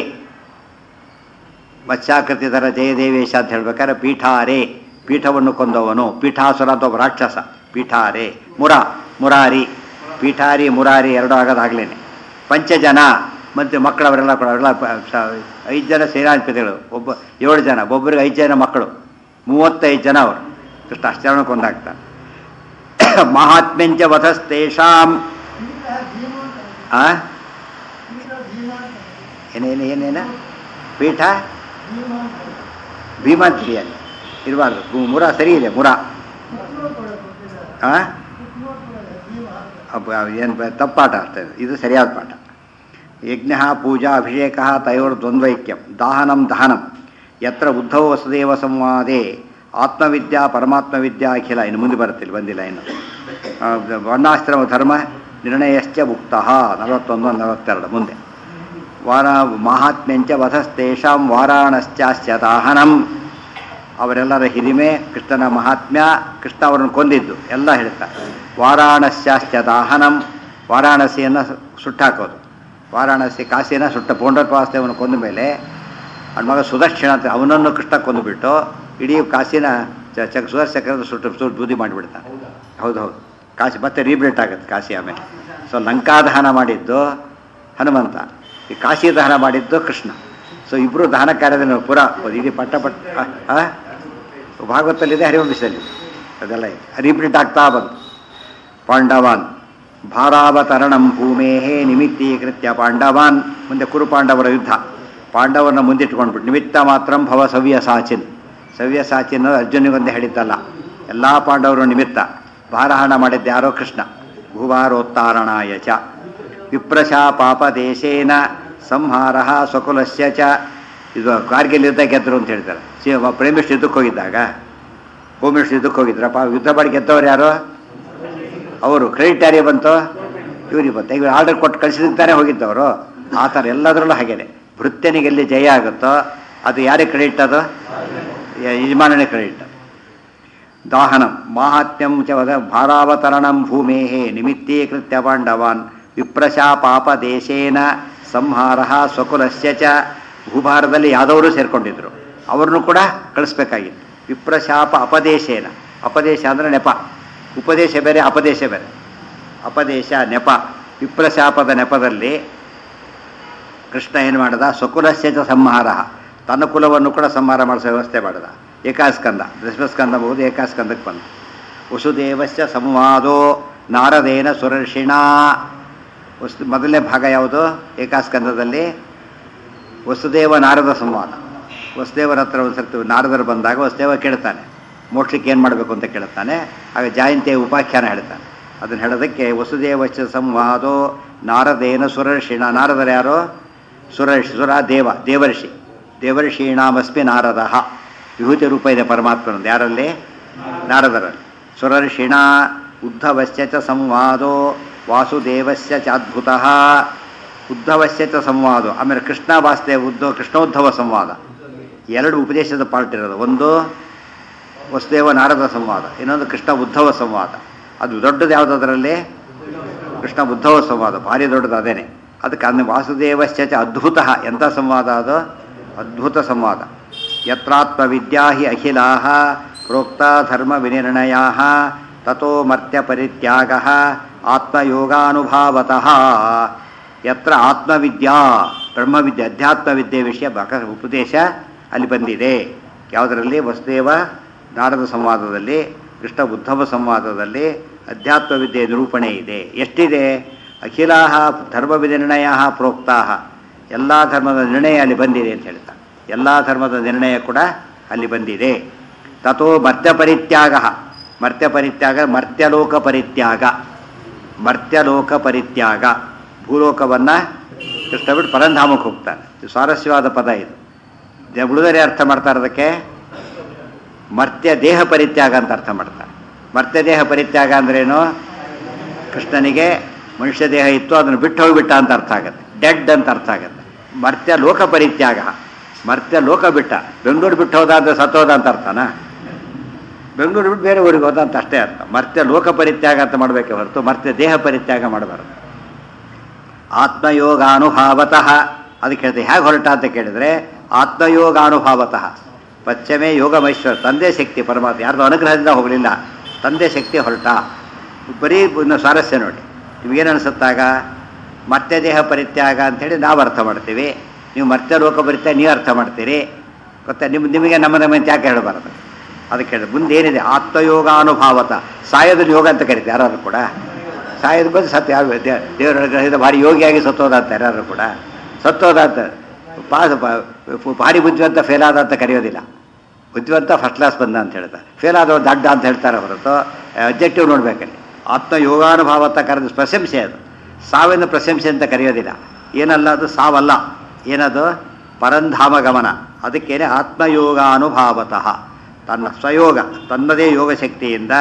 ಮತ್ಸ್ಯಾಕೃತಿ ಥರ ಜಯದೇವೇಶ ಅಂತ ಹೇಳ್ಬೇಕಾದ್ರೆ ಪೀಠಾರೇ ಪೀಠವನ್ನು ಕೊಂದವನು ಪೀಠಾಸುರ ಅಂತ ಒಬ್ಬ ರಾಕ್ಷಸ ಪೀಠಾರೇ ಮುರ ಮುರಾರಿ ಪೀಠಾರಿ ಮುರಾರಿ ಎರಡು ಆಗೋದಾಗ್ಲೇನೆ ಪಂಚಜನ ಮತ್ತು ಮಕ್ಕಳವರೆಲ್ಲ ಕೂಡ ಅವರೆಲ್ಲ ಪ- ಸ- ಐದು ಜನ ಸೇನಾಧಿಪತಿಗಳು ಒಬ್ಬ ಏಳು ಜನ ಒಬ್ಬರಿಗೆ ಐದು ಜನ ಮಕ್ಕಳು ಮೂವತ್ತೈದು ಜನ ಅವರು ಕೃಷ್ಣ ಅಷ್ಟು ಜನ ಕೊಂದಾಗ್ತಾರೆ ಮಹಾತ್ಮ್ಯಂಚ ವಧಸ್ತೇಷಾಂ ಆ ಏನೇನು ಏನೇನ ಪೀಠ ಭೀಮಾಂತ್ರಿಯಲ್ಲಿ ಇರಬಾರ್ದು ಗು- ಮುರ ಸರಿ ಇದೆ ಮುರ ಆ ಏನು ತಪ್ಪಾಟ ಅಷ್ಟೇ ಇದು ಸರಿಯಾದ ಪಾಠ ಯಜ್ಞ ಪೂಜಾ ಅಭಿಷೇಕ ತಯೋರ್ ದ್ವಂದ್ವೈಕ್ಯಂ ದಾಹನಂ ದಹನಂ ಯತ್ರ ಉದ್ಧವ ವಸುದೇವ ಸಂವಾದೆ ಆತ್ಮವಿದ್ಯಾ ಪರಮಾತ್ಮ ವಿದ್ಯಾ ಅಖಿಲ ಇನ್ನು ಮುಂದೆ ಬರುತ್ತಿಲ್ಲ ಬಂದಿಲ್ಲ ಇನ್ನು ಆ, ವರ್ಣಾಶ್ರಮ ಧರ್ಮ ನಿರ್ಣಯಶ್ಚ ಮುಕ್ತ ನಲವತ್ತೊಂದು ನಲವತ್ತೆರಡು ಮುಂದೆ ವಾರ ಮಹಾತ್ಮ್ಯಂಚ ವಧಸ್ತೇಷಾಂ ವಾರಾಣಶ್ಚಾಸ್ಯ ದಾಹನಂ ಅವರೆಲ್ಲರ ಹಿರಿಮೆ ಕೃಷ್ಣನ ಮಹಾತ್ಮ್ಯ ಕೃಷ್ಣ ಅವರನ್ನು ಕೊಂದಿದ್ದು ಎಲ್ಲ ಹೇಳ್ತಾರೆ ವಾರಾಣಸ್ಯಾಸ್ಯ ದಾಹನಂ ವಾರಾಣಸಿಯನ್ನು ಸುಟ್ಟಾಕೋದು ವಾರಾಣಸಿ ಕಾಶಿನ ಸುಟ್ಟ ಪೌಂಡರಪಾಸ್ತೆಯನ್ನು ಕೊಂದ ಮೇಲೆ ಅವನ ಮಗ ಸುದಕ್ಷಿಣ ಅಂತ ಅವನನ್ನು ಕೃಷ್ಣ ಕೊಂದುಬಿಟ್ಟು ಇಡೀ ಕಾಶಿನ ಚ ಚ ಸುದರ್ಶಕರದ ಸುಟ್ಟು ಸುಟ್ಟು ಬೂದಿ ಮಾಡಿಬಿಡ್ತಾನೆ ಹೌದು ಹೌದು ಕಾಶಿ ಮತ್ತೆ ರೀಬ್ರೇಟ್ ಆಗುತ್ತೆ ಕಾಶಿ ಆಮೇಲೆ ಸೊ ಲಂಕಾದಹನ ಮಾಡಿದ್ದು ಹನುಮಂತ ಈ ಕಾಶಿ ದಹನ ಮಾಡಿದ್ದು ಕೃಷ್ಣ ಸೊ ಇಬ್ಬರು ದಹನ ಕಾರ್ಯದಲ್ಲಿ ಪುರ ಇಡೀ ಪಟ್ಟ ಪಟ್ಟ ಆ, ಆ? ಭಾಗವತಲ್ಲಿದೆ ಹರಿವಂಶದಲ್ಲಿ ಅದೆಲ್ಲ ಇದೆ ರೀಪ್ರಿಂಟ್ ಆಗ್ತಾ ಬಂತು ಪಾಂಡವಾನ್ ಭಾರಾವತರಣಂ ಭೂಮೇಹೇ ನಿಮಿತ್ತೀಕೃತ್ಯ ಪಾಂಡವಾನ್ ಮುಂದೆ ಕುರು ಪಾಂಡವರ ಯುದ್ಧ ಪಾಂಡವರನ್ನ ಮುಂದಿಟ್ಕೊಂಡ್ಬಿಟ್ಟು ನಿಮಿತ್ತ ಮಾತ್ರ ಭವ ಸವ್ಯ ಸಾಚಿನ್ ಸವ್ಯ ಸಾಚಿನ್ ಅರ್ಜುನಿಗೊಂದೇ ಹೇಳಿದ್ದಲ್ಲ ಎಲ್ಲ ಪಾಂಡವರು ನಿಮಿತ್ತ ಭಾರಹಣ ಮಾಡಿದ್ದ ಯಾರೋ ಕೃಷ್ಣ ಭೂವಾರೋತ್ತಾರಣಾಯ ಚ ವಿಪ್ರಶಾ ಪಾಪ ದೇಶೇನ ಸಂಹಾರ ಸ್ವಕುಲಸ್ಯ ಚ ಇದು ಕಾರ್ಗಿಲ್ ಯುದ್ಧ ಗೆದ್ದರು ಅಂತ ಹೇಳ್ತಾರೆ ಸಿ ಪ್ರೇಮಿಸ್ಟ್ ಯುದ್ಧಕ್ಕೆ ಹೋಗಿದ್ದಾಗ ಹೋಮಿಸ್ಟ್ ಯುದ್ಧಕ್ಕೆ ಹೋಗಿದ್ರಪ್ಪ ಯುದ್ಧ ಮಾಡಿ ಗೆದ್ದವ್ರು ಯಾರು ಅವರು ಕ್ರೆಡಿಟ್ ಯಾರಿಗೆ ಬಂತು ಇವ್ರಿಗೆ ಬಂತು ಇವ್ರು ಆರ್ಡರ್ ಕೊಟ್ಟು ಕಳಿಸಿದ್ದಾನೆ ಹೋಗಿದ್ದವರು ಆ ಥರ ಎಲ್ಲದರಲ್ಲೂ ಹಾಗೇನೆ ಭೃತ್ಯನಿಗೆ ಎಲ್ಲಿ ಜಯ ಆಗುತ್ತೋ ಅದು ಯಾರಿಗೆ ಕ್ರೆಡಿಟ್ ಅದು ಯ- ಯಜಮಾನನೇ ಕ್ರೆಡಿಟ್ ದಾಹನಂ ಮಾಹಾತ್ಮ್ಯಂ ಚ ವದ ಭಾರಾವತರಣಂ ಭೂಮೇಹೇ ನಿಮಿತ್ತೀಕೃತ್ಯ ಪಾಂಡವಾನ್ ವಿಪ್ರಶಾ ಪಾಪ ದೇಶೇನ ಸಂಹಾರ ಸ್ವಕುಲಸ್ಯ ಚ ಭೂಭಾರದಲ್ಲಿ ಯಾದವರು ಸೇರ್ಕೊಂಡಿದ್ರು ಅವ್ರನ್ನೂ ಕೂಡ ಕಳಿಸ್ಬೇಕಾಗಿತ್ತು ವಿಪ್ರಶಾಪ ಅಪದೇಶೇನ ಅಪದೇಶ ಅಂದರೆ ನೆಪ ಉಪದೇಶ ಬೇರೆ ಅಪದೇಶ ಬೇರೆ ಅಪದೇಶ ನೆಪ ವಿಪ್ರಶಾಪದ ನೆಪದಲ್ಲಿ ಕೃಷ್ಣ ಏನು ಮಾಡ್ದ ಸ್ವಕುಲಸ್ಯ ಚ ಸಂಹಾರ ತನ್ನ ಕುಲವನ್ನು ಕೂಡ ಸಂಹಾರ ಮಾಡಿಸೋ ವ್ಯವಸ್ಥೆ ಮಾಡಿದ ಏಕಾಸ್ಕಂದ ದಶಮಸ್ಕಂದ ಬಹುದು ಏಕಾಸ್ಕಂದಕ್ಕೆ ಬಂದ ವಸುದೇವಸ್ಯ ಸಂವಾದೋ ನಾರದೇನ ಸುರರ್ಷಿಣ ವಸ್ತು ಮೊದಲನೇ ಭಾಗ ಯಾವುದು ಏಕಾಸ್ಕಂದದಲ್ಲಿ ವಸುದೇವ ನಾರದ ಸಂವಾದ ವಸುದೇವರ ಹತ್ರ ಒಂದು ಸರ್ತಿ ನಾರದರು ಬಂದಾಗ ವಸುದೇವ ಕೇಳ್ತಾನೆ ಮೋಕ್ಷಕ್ಕೆ ಏನು ಮಾಡಬೇಕು ಅಂತ ಕೇಳ್ತಾನೆ ಆಗ ಜಯಂತಿಯ ಉಪಾಖ್ಯಾನ ಹೇಳ್ತಾನೆ ಅದನ್ನು ಹೇಳೋದಕ್ಕೆ ವಸುದೇವಶ್ಚ ಸಂವಾದೋ ನಾರದೇನ ಸುರರ್ಷಿಣ ನಾರದರು ಯಾರು ಸುರರ್ಷಿ ಸುರ ದೇವ ದೇವರ್ಷಿ ದೇವರ್ಷೀಣಾಮಸ್ಮಿ ನಾರದ ವಿಭೂತಿ ರೂಪ ಇದೆ ಪರಮಾತ್ಮನದು ಯಾರಲ್ಲಿ ನಾರದರಲ್ಲಿ ಸುರರ್ಷಿಣ ಉದ್ಧವಶ್ಯ ಚ ಸಂವಾದೋ ವಾಸುದೇವಸ್ಯ ಚ ಅದ್ಭುತ ಉದ್ಧವಸ್ಯ ಚ ಸಂವಾದ ಆಮೇಲೆ ಕೃಷ್ಣ ವಾಸುದೇವ ಉದ್ಧವ ಕೃಷ್ಣೋದ್ಧವ ಸಂವಾದ ಎರಡು ಉಪದೇಶದ ಪಾರ್ಟ್ ಇರೋದು ಒಂದು ವಸುದೇವ ನಾರದ ಸಂವಾದ ಇನ್ನೊಂದು ಕೃಷ್ಣ ಉದ್ಧವ ಸಂವಾದ ಅದು ದೊಡ್ಡದು ಯಾವುದರಲ್ಲಿ ಕೃಷ್ಣ ಉದ್ಧವ ಸಂವಾದ ಭಾರಿ ದೊಡ್ಡದು ಅದೇನೆ ಅದಕ್ಕೆ ಅಂದ್ರೆ ವಾಸುದೇವಶ್ಚ ಚ ಅದ್ಭುತ ಎಂಥ ಸಂವಾದ ಅದು ಅದ್ಭುತ ಸಂವಾದ ಯತ್ರಾತ್ಮ ವಿದ್ಯಾ ಹಿ ಅಖಿಲಾ ಪ್ರೋಕ್ತ ಧರ್ಮ ವಿನಿರ್ಣಯಾ ತಥೋ ಮರ್ತ್ಯ ಪರಿತ್ಯಾಗ ಆತ್ಮಯೋಗಾನುಭಾವತಃ ಯತ್ರ ಆತ್ಮವಿದ್ಯಾ ಬ್ರಹ್ಮವಿದ್ಯೆ ಅಧ್ಯಾತ್ಮವಿದ್ಯೆ ವಿಷಯ ಬಕ ಉಪದೇಶ ಅಲ್ಲಿ ಬಂದಿದೆ ಯಾವುದರಲ್ಲಿ ವಸುದೇವ ನಾರದ ಸಂವಾದದಲ್ಲಿ ಕೃಷ್ಣ ಉದ್ಧವ ಸಂವಾದದಲ್ಲಿ ಅಧ್ಯಾತ್ಮವಿದ್ಯೆ ನಿರೂಪಣೆ ಇದೆ ಎಷ್ಟಿದೆ ಅಖಿಲಾ ಧರ್ಮ ವಿನಿರ್ಣಯ ಪ್ರೋಕ್ತಾ ಎಲ್ಲ ಧರ್ಮದ ನಿರ್ಣಯ ಅಲ್ಲಿ ಬಂದಿದೆ ಅಂತ ಹೇಳ್ತಾರೆ ಎಲ್ಲ ಧರ್ಮದ ನಿರ್ಣಯ ಕೂಡ ಅಲ್ಲಿ ಬಂದಿದೆ ತಥೋ ಮರ್ತ್ಯ ಪರಿತ್ಯಾಗ ಮರ್ತ್ಯ ಪರಿತ್ಯಾಗ ಮರ್ತ್ಯಲೋಕ ಪರಿತ್ಯಾಗ ಮರ್ತ್ಯಲೋಕ ಪರಿತ್ಯಾಗ ಭೂಲೋಕವನ್ನು ಕೃಷ್ಣ ಬಿಟ್ಟು ಪರಂಧಾಮಕ್ಕೆ ಹೋಗ್ತಾನೆ ಇದು ಸ್ವಾರಸ್ಯವಾದ ಪದ ಇದು ದೆ- ಉಳಿದರೆ ಅರ್ಥ ಮಾಡ್ತಾರೆ ಅದಕ್ಕೆ ಮರ್ತ್ಯ ದೇಹ ಪರಿತ್ಯಾಗ ಅಂತ ಅರ್ಥ ಮಾಡ್ತಾರೆ ಮರ್ತ್ಯ ದೇಹ ಪರಿತ್ಯಾಗ ಅಂದ್ರೇನು ಕೃಷ್ಣನಿಗೆ ಮನುಷ್ಯ ದೇಹ ಇತ್ತು ಅದನ್ನು ಬಿಟ್ಟು ಹೋಗಿಬಿಟ್ಟ ಅಂತ ಅರ್ಥ ಆಗುತ್ತೆ ಡೆಡ್ ಅಂತ ಅರ್ಥ ಆಗುತ್ತೆ ಮರ್ತ್ಯ ಲೋಕ ಪರಿತ್ಯಾಗ ಮರ್ತ್ಯ ಲೋಕ ಬಿಟ್ಟ ಬೆಂಗಳೂರು ಬಿಟ್ಟು ಹೋದ ಅಂದ್ರೆ ಸತ್ತೋದ ಅಂತ ಅರ್ಥನಾ ಬೆಂಗಳೂರು ಬಿಟ್ಟು ಬೇರೆ ಊರಿಗೆ ಹೋದ ಅಂತ ಅಷ್ಟೇ ಅರ್ಥ ಮರ್ತ್ಯ ಲೋಕ ಪರಿತ್ಯಾಗ ಅಂತ ಮಾಡಬೇಕೆ ಹೊರತು ಮರ್ತ್ಯ ದೇಹ ಪರಿತ್ಯಾಗ ಮಾಡಬಾರದು ಆತ್ಮಯೋಗಾನುಭಾವತಃ ಅದಕ್ಕೆ ಹೇಳ್ತೆ ಹೇಗೆ ಹೊರಟ ಅಂತ ಕೇಳಿದ್ರೆ ಆತ್ಮಯೋಗಾನುಭಾವತಃ ಪಶ್ಚಿಮೇ ಯೋಗಮೈಶ್ವರ ತಂದೆ ಶಕ್ತಿ ಪರಮಾತ್ಮ ಯಾರ್ದು ಅನುಗ್ರಹದಿಂದ ಹೋಗಲಿಲ್ಲ ತಂದೆ ಶಕ್ತಿ ಹೊರಟ ಬರೀ ಇನ್ನು ಸ್ವಾರಸ್ಯ ನೋಡಿ ನಿಮಗೇನು ಅನಿಸುತ್ತಾಗ ಮತ್ತೆ ದೇಹ ಪರಿತ್ಯಾಗ ಅಂಥೇಳಿ ನಾವು ಅರ್ಥ ಮಾಡ್ತೀವಿ ನೀವು ಮತ್ತೆ ಲೋಕ ಪರಿತ್ಯಾಗ ನೀವು ಅರ್ಥ ಮಾಡ್ತೀರಿ ಗೊತ್ತಾ ನಿಮ್ಮ ನಿಮಗೆ ನಮ್ಮ ನಮ್ಮ ಅಂತ ಯಾಕೆ ಹೇಳಬಾರದು ಅದಕ್ಕೆ ಹೇಳಿ ಮುಂದೆ ಏನಿದೆ ಆತ್ಮಯೋಗಾನುಭಾವತ ಸಾಯೋದನ್ನು ಯೋಗ ಅಂತ ಕರೀತಾರೆ ಯಾರಾದ್ರು ಕೂಡ ಸಾಯೋದು ಬಂದು ಸತ್ತು ಯಾವ ದೇ- ದೇವರ ಅನುಗ್ರಹದಿಂದ ಭಾರಿ ಯೋಗಿಯಾಗಿ ಸತ್ತೋದ ಅಂತ ಯಾರು ಕೂಡ ಸತ್ತೋದ ಅಂತ ಪಾಸ್ ಪ- ಭಾರಿ ಬುದ್ಧಿವಂತ ಫೇಲ್ ಆದ ಅಂತ ಕರೆಯೋದಿಲ್ಲ ಬುದ್ಧಿವಂತ ಫಸ್ಟ್ ಕ್ಲಾಸ್ ಬಂದ ಅಂತ ಹೇಳ್ತಾರೆ ಫೇಲ್ ಆದವ ದಡ್ಡ ಅಂತ ಹೇಳ್ತಾರೆ ಹೊರತು ಅಬ್ಜೆಕ್ಟಿವ್ ನೋಡ್ಬೇಕಲ್ಲಿ ಆತ್ಮ ಯೋಗಾನುಭಾವತ ಕರೆದು ಪ್ರಶಂಸೆ ಅದು ಸಾವಿನ ಪ್ರಶಂಸೆ ಅಂತ ಕರೆಯೋದಿಲ್ಲ ಏನಲ್ಲ ಅದು ಸಾವಲ್ಲ ಏನದು ಪರಂಧಾಮ ಗಮನ ಅದಕ್ಕೇನೆ ಆತ್ಮಯೋಗಾನುಭಾವತಃ ತನ್ನ ಸ್ವಯೋಗ ತನ್ನದೇ ಯೋಗ ಶಕ್ತಿಯಿಂದ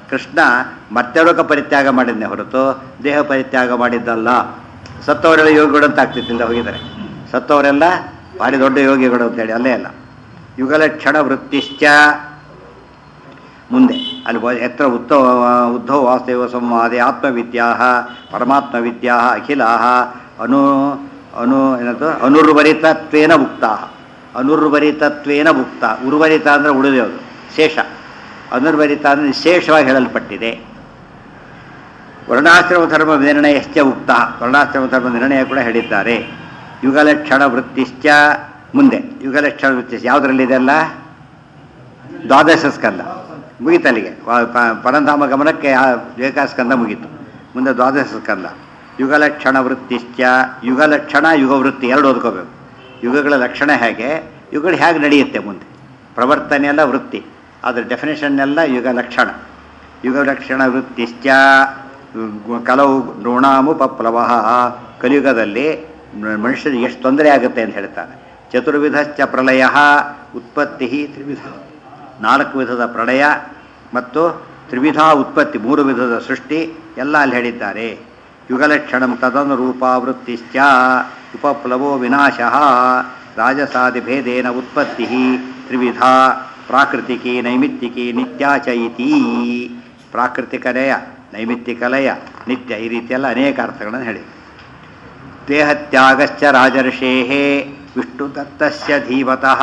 ಕೃಷ್ಣ ಮತ್ತೆರೊಕ ಪರಿತ್ಯಾಗ ಮಾಡಿದ್ನೆ ಹೊರತು ದೇಹ ಪರಿತ್ಯಾಗ ಮಾಡಿದ್ದಲ್ಲ ಸತ್ತವರೆಲ್ಲ ಯೋಗಿಗಳು ಅಂತ ಆಗ್ತಿತ್ತಿಲ್ಲ ಹೋಗಿದ್ದಾರೆ ಸತ್ತವರೆಲ್ಲ ಭಾರಿ ದೊಡ್ಡ ಯೋಗಿಗಳು ಅಂತೇಳಿ ಅಲ್ಲೇ ಅಲ್ಲ ಯುಗಲಕ್ಷಣ ವೃತ್ತಿಶ್ಚ ಮುಂದೆ ಅಲ್ಲಿ ವ- ಎತ್ರ ಉತ್ತವ ಉದ್ಧವ ವಾಸುದೇವ ಸಂವಾದೆ ಆತ್ಮವಿದ್ಯಾ ಪರಮಾತ್ಮವಿದ್ಯಾ ಅಖಿಲಾ ಅನು ಅನು ಏನದು ಅನುರ್ವರಿತತ್ವೇನ ಉಕ್ತ ಅನುರ್ವರಿತತ್ವೇನ ಉಕ್ತ ಉರ್ವರಿತ ಅಂದರೆ ಉಳಿದೆಯದು ಶೇಷ ಅನುರ್ವರಿತ ಅಂದರೆ ವಿಶೇಷವಾಗಿ ಹೇಳಲ್ಪಟ್ಟಿದೆ ವರ್ಣಾಶ್ರಮ ಧರ್ಮ ನಿರ್ಣಯಶ್ಚ ಉಕ್ತ ವರ್ಣಾಶ್ರಮ ಧರ್ಮ ನಿರ್ಣಯ ಕೂಡ ಹೇಳಿದ್ದಾರೆ ಯುಗಲಕ್ಷಣ ವೃತ್ತಿಶ್ಚ ಮುಂದೆ ಯುಗಲಕ್ಷಣ ವೃತ್ತಿಶ್ಚ ಯಾವುದರಲ್ಲಿದೆ ಅಲ್ಲ ದ್ವಾದಶ ಸ್ಕಂದ ಮುಗೀತು ಅಲ್ಲಿಗೆ ವ- ಪ- ಪರಂಧಾಮ ಗಮನಕ್ಕೆ ಆ ವಿವೇಕಾಸ್ಕಂದ ಮುಗೀತು ಮುಂದೆ ದ್ವಾದಶ ಸ್ಕಂದ ಯುಗಲಕ್ಷಣ ವೃತ್ತಿಶ್ಚ ಯುಗಲಕ್ಷಣ ಯುಗವೃತ್ತಿ ಎರಡು ಓದ್ಕೋಬೇಕು ಯುಗಗಳ ಲಕ್ಷಣ ಹೇಗೆ ಯುಗಗಳು ಹೇಗೆ ನಡೆಯುತ್ತೆ ಮುಂದೆ ಪ್ರವರ್ತನೆ ಎಲ್ಲ ವೃತ್ತಿ ಅದರ ಡೆಫಿನೇಷನ್ ಎಲ್ಲ ಯುಗ ಲಕ್ಷಣ ಯುಗಲಕ್ಷಣ ವೃತ್ತಿಶ್ಚ ಗು- ಕಲವು ಋಣಾಮುಪಪ್ಲವ ಕಲಿಯುಗದಲ್ಲಿ ಮ- ಮನುಷ್ಯರಿಗೆ ಎಷ್ಟು ತೊಂದರೆ ಆಗುತ್ತೆ ಅಂತ ಹೇಳ್ತಾರೆ ಚತುರ್ವಿಧಶ್ಚ ಪ್ರಳಯ ಉತ್ಪತ್ತಿ ತ್ರಿವಿಧ ನಾಲ್ಕು ವಿಧದ ಪ್ರಳಯ ಮತ್ತು ತ್ರಿವಿಧ ಉತ್ಪತ್ತಿ ಮೂರು ವಿಧದ ಸೃಷ್ಟಿ ಎಲ್ಲ ಅಲ್ಲಿ ಹೇಳಿದ್ದಾರೆ ಯುಗಲಕ್ಷಣಂ ತದನುರೂಪಾವೃತ್ತಿಶ್ಚ ಉಪಪ್ಲವೋ ವಿನಾಶ ರಾಜಸಾದಿ ಭೇದೇನ ಉತ್ಪತ್ತಿ ತ್ರಿವಿಧ ಪ್ರಾಕೃತಿಕಿ ನೈಮಿತ್ತಿಕಿ ನಿತ್ಯಾ ಚ ಇತಿ ಪ್ರಾಕೃತಿಕಲಯ ನೈಮಿತ್ತಿಕಲಯ ನಿತ್ಯ ಈ ರೀತಿಯೆಲ್ಲ ಅನೇಕ ಅರ್ಥಗಳನ್ನು ಹೇಳಿ ದೇಹತ್ಯಾಗಶ್ಚ ರಾಜರ್ಷೇ ವಿಷ್ಣುದತ್ತಸ್ಯ ಧೀಮತಃ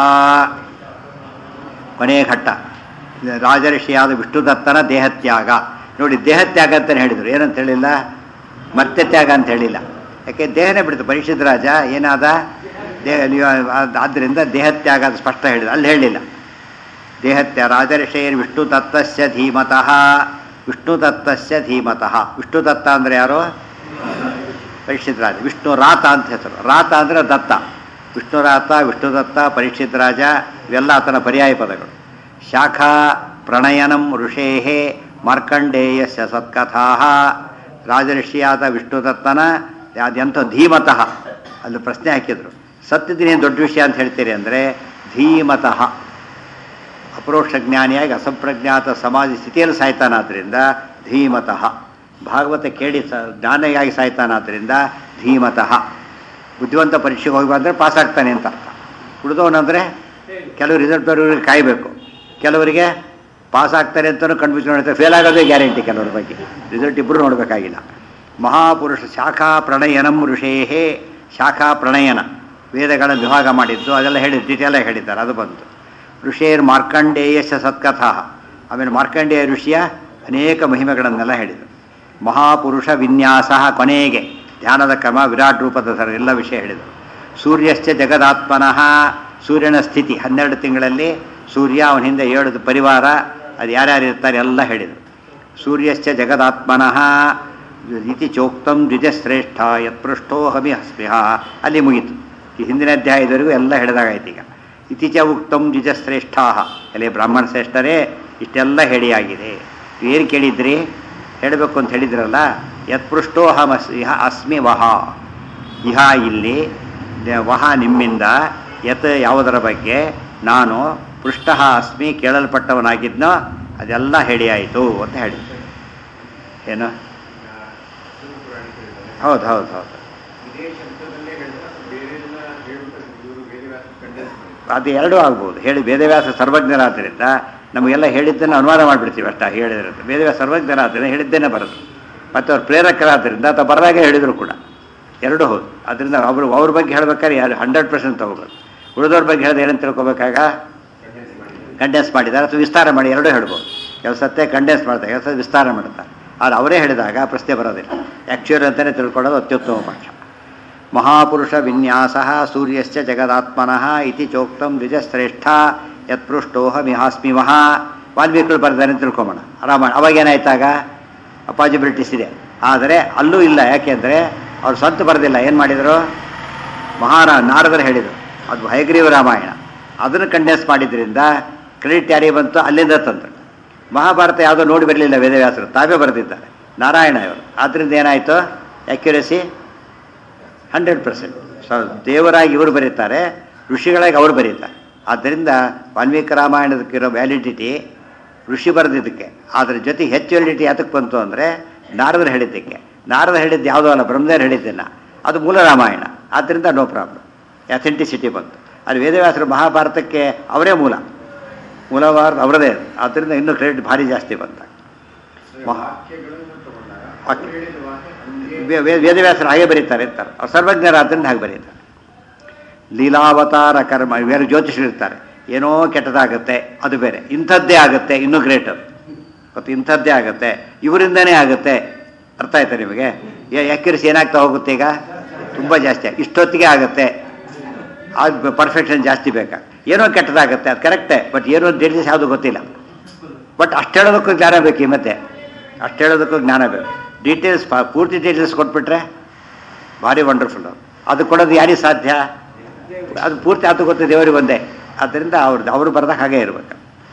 ಕೊನೆಯ ಘಟ್ಟ ರಾಜರ್ಷಿಯಾದ ವಿಷ್ಣುದತ್ತನ ದೇಹತ್ಯಾಗ ನೋಡಿ ದೇಹತ್ಯಾಗ ಅಂತ ಹೇಳಿದರು ಏನಂತ ಹೇಳಿಲ್ಲ ಮತ್ತೆ ತ್ಯಾಗ ಅಂತ ಹೇಳಿಲ್ಲ ಯಾಕೆ ದೇಹನೇ ಬಿಡ್ತು ಪರಿಶುದ್ಧ ರಾಜ ಏನಾದ ದೇಹ ಆದ್ದರಿಂದ ದೇಹತ್ಯಾಗ ಅದು ಸ್ಪಷ್ಟ ಹೇಳಿದ ಅಲ್ಲಿ ಹೇಳಿಲ್ಲ ದೇಹತ್ಯ ರಾಜರ್ಷೇರ್ ವಿಷ್ಣು ತತ್ತಸ್ಯ ಧೀಮತಃ ವಿಷ್ಣು ತತ್ತಸ್ಯ ಧೀಮತಃ ವಿಷ್ಣು ದತ್ತ ಅಂದರೆ ಯಾರು ಪರೀಕ್ಷಿತ್ ರಾಜ ವಿಷ್ಣು ರಾತ ಅಂತ ಹೆಸರು ರಾತ ಅಂದರೆ ದತ್ತ ವಿಷ್ಣು ರಾತ ವಿಷ್ಣು ದತ್ತ ಪರೀಕ್ಷಿತ್ ರಾಜ ಇವೆಲ್ಲ ಆತನ ಪರ್ಯಾಯ ಪದಗಳು ಶಾಖಾ ಪ್ರಣಯನಂ ಋಷೇಹೇ ಮಾರ್ಕಂಡೇಯಸ್ಯ ಸತ್ಕಥಾ ರಾಜಋಷಿಯಾದ ವಿಷ್ಣುದತ್ತನ ಅದೆಂಥ ಧೀಮತಃ ಅಲ್ಲಿ ಪ್ರಶ್ನೆ ಹಾಕಿದ್ರು ಸತ್ಯದಿನೇ ದೊಡ್ಡ ವಿಷಯ ಅಂತ ಹೇಳ್ತೀರಿ ಅಂದರೆ ಧೀಮತಃ ಅಪರೋಕ್ಷ ಜ್ಞಾನಿಯಾಗಿ ಅಸಂಪ್ರಜ್ಞಾತ ಸಮಾಜ ಸ್ಥಿತಿಯಲ್ಲಿ ಸಾಯ್ತಾನಾದ್ರಿಂದ ಧೀಮತಃ ಭಾಗವತ ಕೇಳಿ ಸ ಜ್ಞಾನಿಯಾಗಿ ಸಾಯ್ತಾನಾದ್ರಿಂದ ಧೀಮತಃ ಬುದ್ಧಿವಂತ ಪರೀಕ್ಷೆಗೆ ಹೋಗಿ ಬಂದರೆ ಪಾಸ್ ಆಗ್ತಾನೆ ಅಂತ ಅರ್ಥ ಉಳಿದವನಂದರೆ ಕೆಲವು ರಿಸಲ್ಟ್ ಬರೋರಿಗೆ ಕಾಯಬೇಕು ಕೆಲವರಿಗೆ ಪಾಸ್ ಆಗ್ತಾರೆ ಅಂತಲೂ ಕನ್ಫ್ಯೂಷನ್ ಮಾಡ್ತಾರೆ ಫೇಲ್ ಆಗೋದೇ ಗ್ಯಾರಂಟಿ ಕೆಲವ್ರ ಬಗ್ಗೆ ರಿಸಲ್ಟ್ ಇಬ್ಬರು ನೋಡಬೇಕಾಗಿಲ್ಲ ಮಹಾಪುರುಷ ಶಾಖಾ ಪ್ರಣಯನಂ ಋಷೇಹೇ ಶಾಖಾ ಪ್ರಣಯನ ವೇದಗಳ ವಿಭಾಗ ಮಾಡಿದ್ದು ಅದೆಲ್ಲ ಹೇಳಿ ಡೀಟೇಲಾಗಿ ಹೇಳಿದ್ದಾರೆ ಅದು ಬಂತು ಋಷೇರ್ ಮಾರ್ಕಂಡೇಯಶ ಸತ್ಕಥಾ ಆಮೇಲೆ ಮಾರ್ಕಂಡೇಯ ಋಷಿಯ ಅನೇಕ ಮಹಿಮೆಗಳನ್ನೆಲ್ಲ ಹೇಳಿದರು ಮಹಾಪುರುಷ ವಿನ್ಯಾಸ ಕೊನೆಗೆ ಧ್ಯಾನದ ಕ್ರಮ ವಿರಾಟ್ ರೂಪದ ಸರ್ ಎಲ್ಲ ವಿಷಯ ಹೇಳಿದರು ಸೂರ್ಯಶ್ಚ ಜಗದಾತ್ಮನಃ ಸೂರ್ಯನ ಸ್ಥಿತಿ ಹನ್ನೆರಡು ತಿಂಗಳಲ್ಲಿ ಸೂರ್ಯ ಅವನ ಹಿಂದೆ ಏಳು ಪರಿವಾರ ಅದು ಯಾರ್ಯಾರು ಇರ್ತಾರೆ ಎಲ್ಲ ಹೇಳಿದರು ಸೂರ್ಯಶ್ಚ ಜಗದಾತ್ಮನಃ ಇತಿ ಚೋಕ್ತಂ ದ್ವಿಜಶ್ರೇಷ್ಠ ಯತ್ಪೃಷ್ಟೋ ಹಮಿ ಹಸ್ಮಿಹ ಅಲ್ಲಿ ಮುಗೀತು ಈ ಹಿಂದಿನ ಅಧ್ಯಾಯದವರೆಗೂ ಎಲ್ಲ ಹೇಳಿದಾಗಾಯ್ತು ಈಗ ಇತಿಚ ಉಕ್ತಂ ದ್ವಿಜಶ್ರೇಷ್ಠ ಅಲ್ಲಿ ಬ್ರಾಹ್ಮಣ ಶ್ರೇಷ್ಠರೇ ಇಷ್ಟೆಲ್ಲ ಹೇಳಿಯಾಗಿದೆ ಏನು ಕೇಳಿದ್ರಿ ಹೇಳಬೇಕು ಅಂತ ಹೇಳಿದ್ರಲ್ಲ ಯತ್ಪೃಷ್ಟೋ ಹಮಸ್ ಇಹ ಅಸ್ಮಿ ವಹ ಇಹ ಇಲ್ಲಿ ದ- ವಹ ನಿಮ್ಮಿಂದ ಯತ್ ಯಾವುದರ ಬಗ್ಗೆ ನಾನು ಪೃಷ್ಟ ಅಸ್ಮಿ ಕೇಳಲ್ಪಟ್ಟವನಾಗಿದ್ನೋ ಅದೆಲ್ಲ ಹೇಳಿ ಆಯಿತು ಅಂತ ಹೇಳಿ ಏನು ಹೌದು ಹೌದು ಹೌದು ಇದೇ ಶಬ್ದದಲ್ಲೇ ಹೇಳಿದ್ರೆ ಬೇರೆಲ್ಲ ಹೇಳ್ಬಿಟ್ಟು ಇವರು ಬೇರೆ ವ್ಯಾಸ ಕಂಡೆನ್ಸ್ ಮಾಡಿ ಅದು ಎರಡೂ ಆಗ್ಬೋದು ಹೇಳಿ ವೇದವ್ಯಾಸ ಸರ್ವಜ್ಞರಾದ್ದರಿಂದ ನಮಗೆಲ್ಲ ಹೇಳಿದ್ದನ್ನು ಅನುವಾದ ಮಾಡಿಬಿಡ್ತೀವಿ ಅಷ್ಟ ಹೇಳಿದ್ರೆ ವೇದವ್ಯಾಸ ಸರ್ವಜ್ಞರಾದ್ದರಿಂದ ಹೇಳಿದ್ದೇನೆ ಬರೋದು ಮತ್ತು ಅವ್ರು ಪ್ರೇರಕರಾದ್ದರಿಂದ ಅಥವಾ ಬರದಾಗೆ ಹೇಳಿದರು ಕೂಡ ಎರಡೂ ಹೌದು ಅದರಿಂದ ಅವರು ಅವ್ರ ಬಗ್ಗೆ ಹೇಳ್ಬೇಕಾದ್ರೆ ಯಾರು ಹಂಡ್ರೆಡ್ ಪರ್ಸೆಂಟ್ ತಗೋಬೇಕು ಉಳಿದವ್ರ ಬಗ್ಗೆ ಹೇಳಿದ್ರೆ ಏನಂತ ತಿಳ್ಕೊಬೇಕಾಗ ಕಂಡೆನ್ಸ್ ಮಾಡಿ ಕಂಡೆನ್ಸ್ ಮಾಡಿದ್ದಾರೆ ಅಥವಾ ವಿಸ್ತಾರ ಮಾಡಿ ಎರಡೂ ಹೇಳ್ಬೋದು ಕೆಲವು ಸತ್ತೆ ಕಂಡೆನ್ಸ್ ಮಾಡ್ತಾರೆ ಕೆಲವು ಸತಿ ವಿಸ್ತಾರ ಮಾಡ್ತಾರೆ ಆದರೆ ಅವರೇ ಹೇಳಿದಾಗ ಪ್ರಶ್ನೆ ಬರೋದಿಲ್ಲ ಆ್ಯಕ್ಚುಯಲ್ ಅಂತಲೇ ತಿಳ್ಕೊಳ್ಳೋದು ಅತ್ಯುತ್ತಮ ಪಕ್ಷ ಮಹಾಪುರುಷ ವಿನ್ಯಾಸ ಸೂರ್ಯಶ್ಚ ಜಗದಾತ್ಮನಃ ಇತಿ ಚೋಕ್ತಂ ದ್ವಿಜಶ್ರೇಷ್ಠ ಯತ್ಪೃಷ್ಟೋಹಮಿಹಾಸ್ಮಿ ಮಹಾ ವಾಲ್ಮೀಕಿಗಳು ಬರ್ತಾರೆ ಅಂತ ತಿಳ್ಕೊಂಬೋಣ ರಾಮಾಯಣ ಅವಾಗೇನಾಯ್ತಾಗ ಪಾಸಿಬಿಲಿಟೀಸ್ ಇದೆ ಆದರೆ ಅಲ್ಲೂ ಇಲ್ಲ ಯಾಕೆಂದರೆ ಅವ್ರು ಸ್ವಂತ ಬರೆದಿಲ್ಲ ಏನು ಮಾಡಿದರು ಮಹಾರಾ ನಾರದರು ಹೇಳಿದರು ಅದು ಹಯಗ್ರೀವ ರಾಮಾಯಣ ಅದನ್ನು ಕಂಡೆನ್ಸ್ ಮಾಡಿದ್ರಿಂದ ಕ್ರೆಡಿಟ್ ಯಾರಿಗೆ ಬಂತು ಅಲ್ಲಿಂದ ತಂದರು ಮಹಾಭಾರತ ಯಾವುದೋ ನೋಡಿ ಬರಲಿಲ್ಲ ವೇದವ್ಯಾಸರು ತಾವೇ ಬರೆದಿದ್ದಾರೆ ನಾರಾಯಣ ಇವರು ಆದ್ದರಿಂದ ಏನಾಯಿತು ಆ್ಯಕ್ಯುರಸಿ ಹಂಡ್ರೆಡ್ ಪರ್ಸೆಂಟ್ ಸೊ ದೇವರಾಗಿ ಇವರು ಬರೀತಾರೆ ಋಷಿಗಳಾಗಿ ಅವರು ಬರೀತಾರೆ ಆದ್ದರಿಂದ ವಾಲ್ಮೀಕಿ ರಾಮಾಯಣದಕ್ಕಿರೋ ವ್ಯಾಲಿಡಿಟಿ ಋಷಿ ಬರೆದಿದ್ದಕ್ಕೆ ಅದ್ರ ಜೊತೆ ಹೆಚ್ಚು ವ್ಯಾಲಿಡಿಟಿ ಯಾತಕ್ಕೆ ಬಂತು ಅಂದರೆ ನಾರದರು ಹೇಳಿದ್ದಕ್ಕೆ ನಾರದ ಹೇಳಿದ್ದು ಯಾವುದೋ ಅಲ್ಲ ಬ್ರಹ್ಮದೇವರು ಹೇಳಿದ್ದನ್ನ ಅದು ಮೂಲ ರಾಮಾಯಣ ಆದ್ದರಿಂದ ನೋ ಪ್ರಾಬ್ಲಮ್ ಅಥೆಂಟಿಸಿಟಿ ಬಂತು ಅದು ವೇದವ್ಯಾಸರು ಮಹಾಭಾರತಕ್ಕೆ ಅವರೇ ಮೂಲ ಮೂಲವಾರ ಅವರದೇ ಆದ್ದರಿಂದ ಇನ್ನೂ ಕ್ರೆಡಿಟ್ ಭಾರಿ ಜಾಸ್ತಿ ಬಂತ ಮಹಾ- ವಾಕ್ಯಗಳನ್ನು ತಗೊಂಡಾಗ ವಾಕ್ಯ. ಅವ್ರು ಹೇಳಿದ ವಾಕ್ಯ ಹಂಗೆ ವೇ- ವೇ- ವೇದವ್ಯಾಸರು ಹಾಗೆ ಬರೀತಾರೆ ಅಂತಾರೆ ಅವ್ರು ಸರ್ವಜ್ಞರಾದ್ರಿಂದ ಹಾಗೆ ಬರೀತಾರೆ ಲೀಲಾವತಾರ ಕರ್ಮ ಬೇರೆ ಜ್ಯೋತಿಷರು ಇರ್ತಾರೆ ಏನೋ ಕೆಟ್ಟದಾಗುತ್ತೆ ಅದು ಬೇರೆ ಇಂಥದ್ದೇ ಆಗುತ್ತೆ ಇನ್ನೂ ಗ್ರೇಟ್ ಅದು ಮತ್ತು ಇಂಥದ್ದೇ ಆಗುತ್ತೆ ಇವರಿಂದನೇ ಆಗುತ್ತೆ ಅರ್ಥ ಆಯ್ತಾ ನಿಮಗೆ ಯಾಕ್ಯುರಸಿ ಏನಾಗ್ತಾ ಹೋಗುತ್ತೆ ಈಗ ತುಂಬ ಜಾಸ್ತಿ ಆಗ್- ಇಷ್ಟೊತ್ತಿಗೆ ಆಗುತ್ತೆ ಅದು ಪರ್ಫೆಕ್ಷನ್ ಜಾಸ್ತಿ ಬೇಕಾ ಏನೋ ಕೆಟ್ಟದಾಗುತ್ತೆ ಅದು ಕರೆಕ್ಟೇ ಬಟ್ ಏನೋ ಡೀಟೇಲ್ಸ್ ಯಾವುದು ಗೊತ್ತಿಲ್ಲ ಬಟ್ ಅಷ್ಟು ಹೇಳೋದಕ್ಕೂ ಜ್ಞಾನ ಬೇಕು ಈ ಮತ್ತೆ ಅಷ್ಟು ಹೇಳೋದಕ್ಕೂ ಜ್ಞಾನ ಬೇಕು ಡೀಟೇಲ್ಸ್ ಪೂರ್ತಿ ಡೀಟೇಲ್ಸ್ ಕೊಟ್ಬಿಟ್ರೆ ಭಾರಿ ವಂಡರ್ಫುಲ್ ಅದು ಕೊಡೋದು ಯಾರಿಗೆ ಸಾಧ್ಯ ಅದು ಪೂರ್ತಿ ಅದು ಗೊತ್ತು ದೇವರಿಗೆ ಒಂದೇ ಆದ್ದರಿಂದ ಅವ್ರದ್ದು ಅವರು ಬರ್ದಾಗ ಹಾಗೆ ಇರ್ಬೇಕು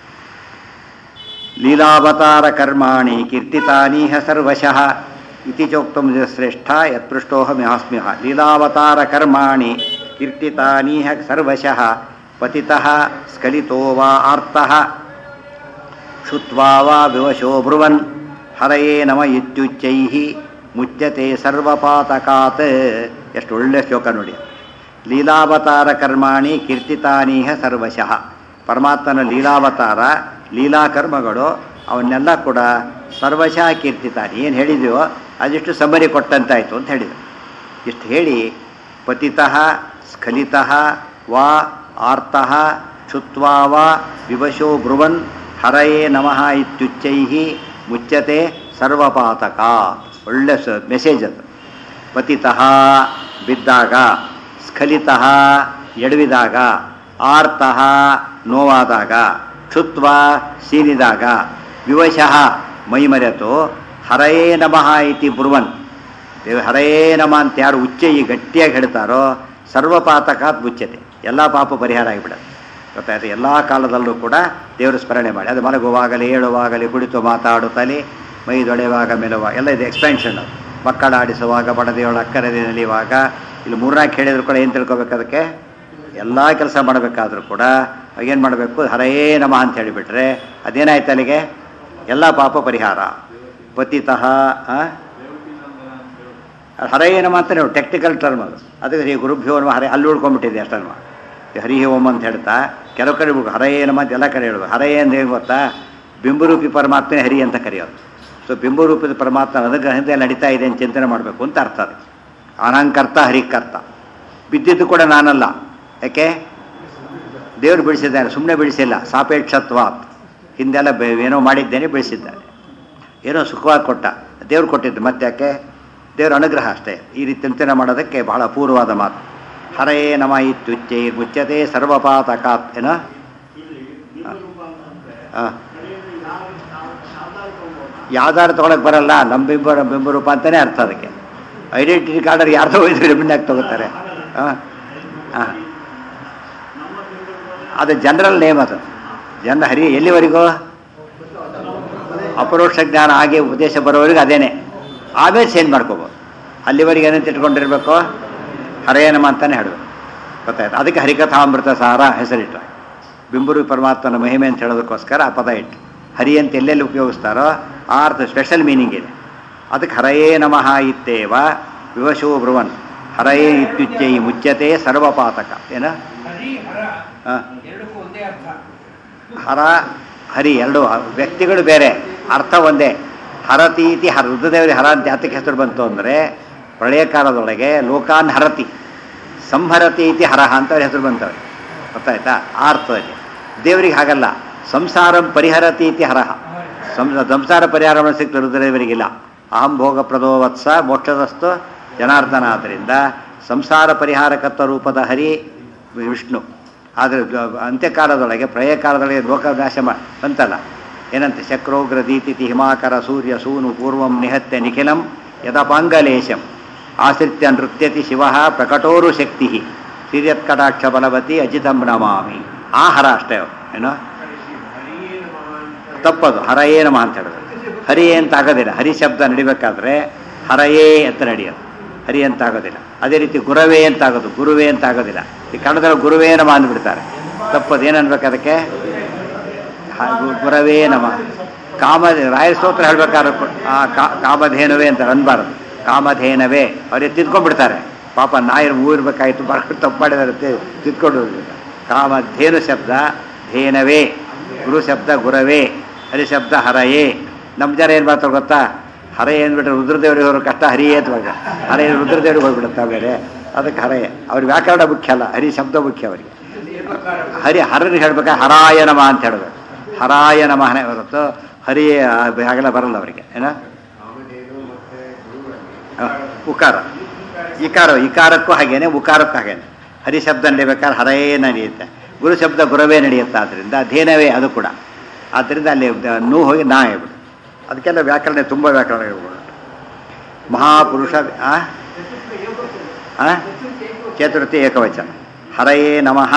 ಲೀಲಾವತಾರ ಕರ್ಮಾಣಿ ಕೀರ್ತಿತಾನೀಹ ಸರ್ವಶಃ ಇತಿ ಚೋಕ್ತಂ ಶ್ರೇಷ್ಠ ಯತ್ಪೃಷ್ಟೋಹಮಿಹಾಸ್ಮ್ಯಹ ಲೀಲಾವತಾರ ಕರ್ಮಾಣಿ ಕೀರ್ತಿತಾನೀಹ ಸರ್ವಶಃ ಪತಿತಃ ಸ್ಖಲಿತೋ ವಾ ಆರ್ತಃ ಶುತ್ವಾ ವಾ ವಿವಶೋ ಬ್ರುವನ್ ಹರಯೇ ನಮ ಇತ್ಯುಚ್ಚೈ ಮುಚ್ಯತೆ ಸರ್ವಪಾತಕಾತ್ ಎಷ್ಟು ಒಳ್ಳೆ ಶ್ಲೋಕ ನೋಡಿ ಲೀಲಾವತಾರ ಕರ್ಮಾಣಿ ಕೀರ್ತಿತಾನೀಹ ಸರ್ವಶಃ ಪರಮಾತ್ಮನ ಲೀಲಾವತಾರ ಲೀಲಾಕರ್ಮಗಳು ಅವನ್ನೆಲ್ಲ ಕೂಡ ಸರ್ವಶಃ ಕೀರ್ತಿತಾನಿ ಏನು ಹೇಳಿದೆಯೋ ಅದಿಷ್ಟು ಸಮರಿ ಕೊಟ್ಟಂತಾಯಿತು ಅಂತ ಹೇಳಿದರು ಇಷ್ಟು ಹೇಳಿ ಪತಿತಃ ಸ್ಖಲಿತಃ ವಾ ಆರ್ತಃ ಕ್ಷುತ್ವಾ ವಾ ವಿವಶೋ ಬ್ರುವನ್ ಹರಯೇ ನಮಃ ಇತ್ಯುಚ್ಚೈ ಮುಚ್ಚತೆ ಸರ್ವಪಾತಕ ಒಳ್ಳೆ ಸ ಮೆಸೇಜ್ ಅದು ಪತಿತಃ ಬಿದ್ದಾಗ ಸ್ಖಲಿತಃ ಎಡವಿದಾಗ ಆರ್ತಃ ನೋವಾದಾಗ ಕ್ಷುತ್ವ ಸೀನಿದಾಗ ವಿವಶಃ ಮೈಮರೆತು ಹರಯೇ ನಮಃ ಇತಿ ಬ್ರುವನ್ ದೇವ ಹರಯೇ ನಮ ಅಂತ ಯಾರು ಉಚ್ಚೈ ಗಟ್ಟಿಯಾಗಿ ಹೇಳ್ತಾರೋ ಸರ್ವಪಾತಕಾತ್ ಮುಚ್ಚತೆ ಎಲ್ಲ ಪಾಪ ಪರಿಹಾರ ಆಗಿಬಿಡುತ್ತೆ ಗೊತ್ತಾಯ್ತು ಎಲ್ಲ ಕಾಲದಲ್ಲೂ ಕೂಡ ದೇವರ ಸ್ಮರಣೆ ಮಾಡಿ ಅದು ಮಲಗುವಾಗಲಿ ಏಳುವಾಗಲಿ ಕುಳಿತು ಮಾತಾಡುತ್ತಲೇ ಮೈ ದೊಳೆಯುವಾಗ ಮೆಲುವ ಎಲ್ಲ ಇದು ಎಕ್ಸ್ಪೆನ್ಷನ್ ಅದು ಮಕ್ಕಳ ಆಡಿಸುವಾಗ ಬಡದೆಯೊಳ ಅಕ್ಕರದೆ ನಲಿಯುವಾಗ ಇಲ್ಲಿ ಮೂರ್ನಾಲ್ಕು ಹೇಳಿದ್ರು ಕೂಡ ಏನು ತಿಳ್ಕೊಬೇಕು ಅದಕ್ಕೆ ಎಲ್ಲ ಕೆಲಸ ಮಾಡಬೇಕಾದ್ರೂ ಕೂಡ ಏನು ಮಾಡಬೇಕು ಹರಯೇ ನಮಃ ಅಂತ ಹೇಳಿಬಿಟ್ರೆ ಅದೇನಾಯ್ತು ಅಲ್ಲಿಗೆ ಎಲ್ಲ ಪಾಪ ಪರಿಹಾರ ಪತಿತಃ ಆ? ಹರಯೇ ನಮ ಅಂತ ನೀವು ಟೆಕ್ನಿಕಲ್ ಟರ್ಮ್ ಅದು ಅದಕ್ಕೆ ಶ್ರೀ ಗುರುಭ್ಯೋ ನಮ ಹರೇ ಅಲ್ಲಿ ಉಳ್ಕೊಂಡ್ಬಿಟ್ಟಿದೆ ಅಷ್ಟನ್ಮ ಹರಿ ಓಂ ಅಂತ ಹೇಳ್ತಾ ಕೆಲವು ಕಡೆ ಬಿಡು ಹರಯೇ ನಮ ಅಂತ ಎಲ್ಲ ಕಡೆ ಹೇಳುದು ಹರಯೇ ಅಂದ್ರೆ ಏನು ಗೊತ್ತಾ ಬಿಂಬರೂಪಿ ಪರಮಾತ್ಮನೇ ಹರಿ ಅಂತ ಕರೆಯೋದು ಸೊ ಬಿಂಬರೂಪದ ಪರಮಾತ್ಮ ಅನುಗ್ರಹದಿಂದ ನಡೀತಾ ಇದೆ ಅಂತ ಚಿಂತನೆ ಮಾಡಬೇಕು ಅಂತ ಅರ್ಥ ಅದು ಅನಂಕರ್ತ ಹರಿಕರ್ತ ಬಿದ್ದಿದ್ದು ಕೂಡ ನಾನಲ್ಲ ಯಾಕೆ ದೇವರು ಬಿಡಿಸಿದ್ದಾನೆ ಸುಮ್ಮನೆ ಬಿಡಿಸಿಲ್ಲ ಸಾಪೇಕ್ಷತ್ವಾತ್ ಹಿಂದೆಲ್ಲ ಬೆ- ಏನೋ ಮಾಡಿದ್ದೇನೆ ಬೆಳೆಸಿದ್ದಾನೆ ಏನೋ ಸುಖವಾಗಿ ಕೊಟ್ಟ ದೇವ್ರು ಕೊಟ್ಟಿದ್ದು ಮತ್ತೆ ಯಾಕೆ ದೇವ್ರ ಅನುಗ್ರಹ ಅಷ್ಟೇ ಈ ರೀತಿ ಚಿಂತನೆ ಮಾಡೋದಕ್ಕೆ ಬಹಳ ಅಪೂರ್ವವಾದ ಮಾತು ಹರಯೇ ನಮ ಇತ್ಯುಚ್ಚೈ ಮುಚ್ಚತೆ ಸರ್ವಪಾತಕಾತ್ ಏನ ಹಾಂ ಯಾವ್ದಾರು ತೊಗೊಳಕ್ಕೆ ಬರಲ್ಲ ನಮ್ಮ ಬಿಂಬ ಬಿಂಬ ರೂಪ ಅಂತಲೇ ಅರ್ಥ ಅದಕ್ಕೆ ಐಡೆಂಟಿಟಿ ಕಾರ್ಡರ್ ಯಾರ್ದೋ ಹೋಯ್ತು ರಿಮಿಂಡಾಗಿ ತಗೋತಾರೆ ಹಾಂ ಹಾಂ ಅದು ಜನರಲ್ ನೇಮ್ ಅದು ಜನ ಹರಿ ಎಲ್ಲಿವರೆಗೂ ಅಪರೋಕ್ಷ ಜ್ಞಾನ ಆಗಿ ಉಪದೇಶ ಬರೋವರೆಗೂ ಅದೇನೆ ಆಮೇಲೆ ಚೇಂಜ್ ಮಾಡ್ಕೋಬೋದು ಅಲ್ಲಿವರೆಗೆ ಏನಂತ ಇಟ್ಕೊಂಡಿರ್ಬೇಕು ಹರೇನಮ ಅಂತಾನೆ ಹೇಳಬೇಕು ಗೊತ್ತಾಯ್ತು ಅದಕ್ಕೆ ಹರಿಕಥಾಮೃತ ಸಾರ ಹೆಸರಿಟ್ಟು ಬಿಂಬರು ಪರಮಾತ್ಮನ ಮಹಿಮೆ ಅಂತ ಹೇಳೋದಕ್ಕೋಸ್ಕರ ಆ ಪದ ಇಟ್ಟು ಹರಿ ಅಂತ ಎಲ್ಲೆಲ್ಲಿ ಉಪಯೋಗಿಸ್ತಾರೋ ಆ ಅರ್ಥ ಸ್ಪೆಷಲ್ ಮೀನಿಂಗ್ ಇದೆ ಅದಕ್ಕೆ ಹರಯೇ ನಮಃ ಇತ್ತೇವ ವಿವಶೋ ಬ್ರುವನ್ ಹರಯೇ ಇತ್ಯುಚ್ಚೈ ಮುಚ್ಚತೆ ಸರ್ವಪಾತಕ ಏನ ಹರಿ ಹರ ಹಾಂ ಎರಡಕ್ಕೂ ಒಂದೇ ಅರ್ಥ ಹರ ಹರಿ ಎರಡು ವ್ಯಕ್ತಿಗಳು ಬೇರೆ ಅರ್ಥ ಒಂದೇ ಹರತೀತಿ ಹರ ರುದ್ರದೇವರಿಗೆ ಹರ ಅಂತ ಯಾತಕ್ಕೆ ಹೆಸರು ಬಂತು ಅಂದರೆ ಪ್ರಳಯ ಕಾಲದೊಳಗೆ ಲೋಕಾನ್ ಹರತಿ ಸಂಹರತಿ ಇತಿ ಹರಹ ಅಂತ ಅವ್ರ ಹೆಸರು ಬಂತವೆ ಗೊತ್ತಾಯ್ತಾ ಆ ಅರ್ಥದಲ್ಲಿ ದೇವರಿಗೆ ಹಾಗಲ್ಲ ಸಂಸಾರಂ ಪರಿಹರತಿ ಇತಿ ಹರಹ ಸಂ ಸಂಸಾರ ಪರಿಹಾರ ಸಿಕ್ತು ರುದ್ರದೇವರಿಗಿಲ್ಲ ಅಹಂ ಭೋಗ ಪ್ರದೋ ವತ್ಸ ಮೋಕ್ಷದಸ್ತು ಜನಾರ್ದನ ಆದ್ದರಿಂದ ಸಂಸಾರ ಪರಿಹಾರಕತ್ವ ರೂಪದ ಹರಿ ವಿಷ್ಣು ಆದರೆ ಅಂತ್ಯಕಾಲದೊಳಗೆ ಪ್ರಳಯ ಕಾಲದೊಳಗೆ ಲೋಕನಾಶ ಮಾ ಬಂತಲ್ಲ ಏನಂತೆ ಶಕ್ರೋಗ್ರ ದೀತಿಥಿ ಹಿಮಾಕರ ಸೂರ್ಯ ಸೂನು ಪೂರ್ವಂ ನಿಹತ್ಯ ನಿಖಿಲಂ ಯಥಪಾಂಗಲೇಶಂ ಆಶ್ರಿತ್ಯ ನೃತ್ಯತಿ ಶಿವ ಪ್ರಕಟೋರು ಶಕ್ತಿ ಸಿರಿಯತ್ಕಟಾಕ್ಷ ಬಲವತಿ ಅಜಿತಂ ನಮಾಮಿ ಆ ಹರ ಅಷ್ಟೇ ಅವ್ರು. ಏನೋ ಹರಿಯೇ ನಮಃ ಅಂತ ತಪ್ಪದು ಹರಯೇ ನಮ ಅಂತ ಹೇಳೋದು ಹರಿಯೇ ಅಂತ ಆಗೋದಿಲ್ಲ ಹರಿ ಶಬ್ದ ನಡಿಬೇಕಾದ್ರೆ ಹರಯೇ ಅಂತ ನಡೆಯೋದು ಹರಿ ಅಂತ ಆಗೋದಿಲ್ಲ ಅದೇ ರೀತಿ ಗುರವೇ ಅಂತ ಆಗೋದು ಗುರುವೇ ಅಂತ ಆಗೋದಿಲ್ಲ ಈ ಕನ್ನಡದಲ್ಲಿ ಗುರುವೇ ನಮ ಅಂದ್ಬಿಡ್ತಾರೆ ತಪ್ಪದು ಏನು ಅನ್ಬೇಕು ಅದಕ್ಕೆ ಹ- ಗು- ಗುರವೇ ನಮಃ ಕಾಮ ರಾಯರ ಸ್ತೋತ್ರ ಹೇಳ್ಬೇಕಾದ್ರೆ ಪ- ಆ ಕಾ- ಕಾಮಧೇನುವೆ ಅಂತ ಅನ್ಬಾರದು ಕಾಮಧೇನವೇ ಅವ್ರಿಗೆ ತಿದ್ಕೊಂಡ್ಬಿಡ್ತಾರೆ ಪಾಪ ನಾಯರು ಊರ್ಬೇಕಾಯ್ತು ಬರ್ಕೊಂಡು ತಪ್ಪು ಮಾಡಿದಾರೆ ತಿ- ತಿದ್ಕೊಂಡು ಹೋಗ್ಬಿಡ್ತಾರೆ. ಕಾಮಧೇನು ಶಬ್ದ ಧೇನವೇ ಗುರು ಶಬ್ದ ಗುರವೇ ಹರಿ ಶಬ್ದ ಹರಯೇ ನಮ್ಮ ಜನ ಏನು ಮಾಡ್ತಾರೆ ಗೊತ್ತಾ ಹರೇ ಅಂದ್ಬಿಟ್ರೆ ರುದ್ರದೇವರಿಗೆ ಹೋರೋ ಕಷ್ಟ ಹರಿಯೇ ಅಂತ ಹೋಗ ಹರೇ ರುದ್ರದೇವರಿಗೆ ಹೋಗ್ಬಿಡುತ್ತೆ ಆಮೇಲೆ ಅದಕ್ಕೆ ಹರಯೇ ಅವ್ರಿಗೆ ವ್ಯಾಕರಣ ಮುಖ್ಯ ಅಲ್ಲ ಹರಿ ಶಬ್ದ ಮುಖ್ಯ ಅವರಿಗೆ ಹರಿ ಹರನಿಗೆ ಹೇಳ್ಬೇಕಾ ಹರಾಯ ನಮಃ ಅಂತ ಹೇಳ್ಬೇಕು ಹರಾಯ ನಮಃನೇ ಹೊರತು ಹರಿ ಹಾಗೆಲ್ಲ ಬರಲ್ಲ ಅವರಿಗೆ ಏನ ಕಾಮಧೇನು ಮತ್ತೆ ಗುರುಗಳಲ್ಲಿ ಆ, ಉಕಾರ ಇಕಾರ ಇಕಾರಕ್ಕೂ ಹಾಗೇನೆ ಉಕಾರಕ್ಕೂ ಹಾಗೇನೆ ಹರಿ ಶಬ್ದ ನಡಿಬೇಕಾದ್ರೆ ಹರಯೇ ನಡೆಯುತ್ತೆ ಗುರು ಶಬ್ದ ಗುರವೇ ನಡೆಯುತ್ತೆ ಆದ್ದರಿಂದ ಧೇನವೇ ಅದು ಕೂಡ ಆದ್ದರಿಂದ ಅಲ್ಲಿ ದ- ನೂ ಹೋಗಿ ನಾ ಹೇಳ್ಬಿಡು ಅದಕ್ಕೆಲ್ಲ ವ್ಯಾಕರಣ ತುಂಬ ವ್ಯಾಕರಣ ಹೇಳ್ಬಿಡು ಮಹಾಪುರುಷ ಆ? ಆ? ಚತುರ್ಥಿ ಏಕವಚನ ಹರಯೇ ನಮಃ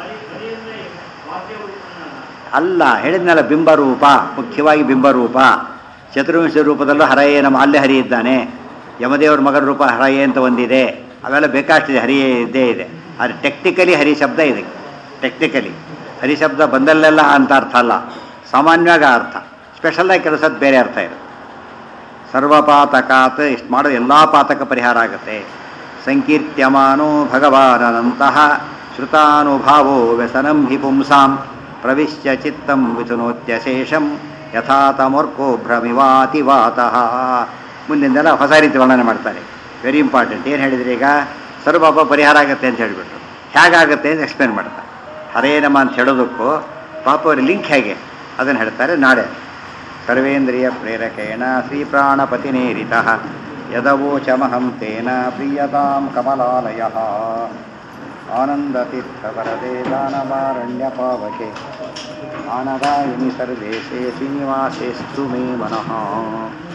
ಅಲ್ಲ ಹೇಳಿದ್ನಲ್ಲ ಬಿಂಬರೂಪ ಮುಖ್ಯವಾಗಿ ಬಿಂಬರೂಪ ಚತುರ್ವಿಂಶ ರೂಪದಲ್ಲೂ ಹರಯೇ ನಮ್ಮ ಅಲ್ಲೇ ಹರಿ ಇದ್ದಾನೆ ಯಮದೇವರ ಮಗನ ರೂಪ ಹರಯೇ ಅಂತ ಒಂದಿದೆ ಅವೆಲ್ಲ ಬೇಕಾಷ್ಟಿದೆ ಹರಿಯೇ ಇದ್ದೇ ಇದೆ ಆದರೆ ಟೆಕ್ನಿಕಲಿ ಹರಿ ಶಬ್ದ ಇದೆ ಟೆಕ್ನಿಕಲಿ ಹರಿ ಶಬ್ದ ಬಂದಲ್ಲೆಲ್ಲ ಅಂತ ಅರ್ಥ ಅಲ್ಲ ಸಾಮಾನ್ಯವಾಗಿ ಆ ಅರ್ಥ ಸ್ಪೆಷಲಾಗಿ ಕೆಲಸದ ಬೇರೆ ಅರ್ಥ ಇದೆ ಸರ್ವಪಾತಕಾತ್ ಇಷ್ಟು ಮಾಡೋದು ಎಲ್ಲ ಪಾತಕ ಪರಿಹಾರ ಆಗುತ್ತೆ ಸಂಕೀರ್ತ್ಯಮಾನೋ ಭಗವಾನಂತಹ ಶ್ರುತಾನುಭಾವೋ ವ್ಯಸನಂ ಹಿ ಪುಂಸಾಂ ಪ್ರವಿಶ್ಯ ಚಿತ್ತಂ ವಿತುನೋತ್ಯಶೇಷಂ ಯಥಾ ತಮೋರ್ಕೋ ಭ್ರಮಿವಾತಿವಾತಃ ಮುಂದಿಂದೆಲ್ಲ ಹೊಸ ರೀತಿ ವರ್ಣನೆ ಮಾಡ್ತಾರೆ ವೆರಿ ಇಂಪಾರ್ಟೆಂಟ್ ಏನು ಹೇಳಿದ್ರಿ ಈಗ ಸರ್ವಪಾಪ ಪರಿಹಾರ ಆಗುತ್ತೆ ಅಂತ ಹೇಳಿಬಿಟ್ರು ಹೇಗಾಗುತ್ತೆ ಅಂತ ಎಕ್ಸ್ಪ್ಲೇನ್ ಮಾಡ್ತಾರೆ ಹರೇ ನಮ ಅಂತ ಹೇಳೋದಕ್ಕೂ ಪಾಪ ಅವ್ರ ಲಿಂಕ್ ಹೇಗೆ ಅದನ್ನು ಹೇಳ್ತಾರೆ ನಾಳೆ ಸರ್ವೇಂದ್ರಿಯ ಪ್ರೇರಕೇಣ ಶ್ರೀಪ್ರಾಣಪತಿನೇರಿತ ಯದವೋಚಮಹಂ ತೇನ ಪ್ರೀಯತಾಂ ಕಮಲಾಲಯ ಆನಂದತೀರ್ಥವರದೆ ದಾನವಾರಣ್ಯಪಾವಕೆ ಆನದಾಯಿನಿ ಸರ್ವೇಶೇ ಶ್ರೀನಿವಾಸೇಸ್ತು ಮೇ ಮನಃ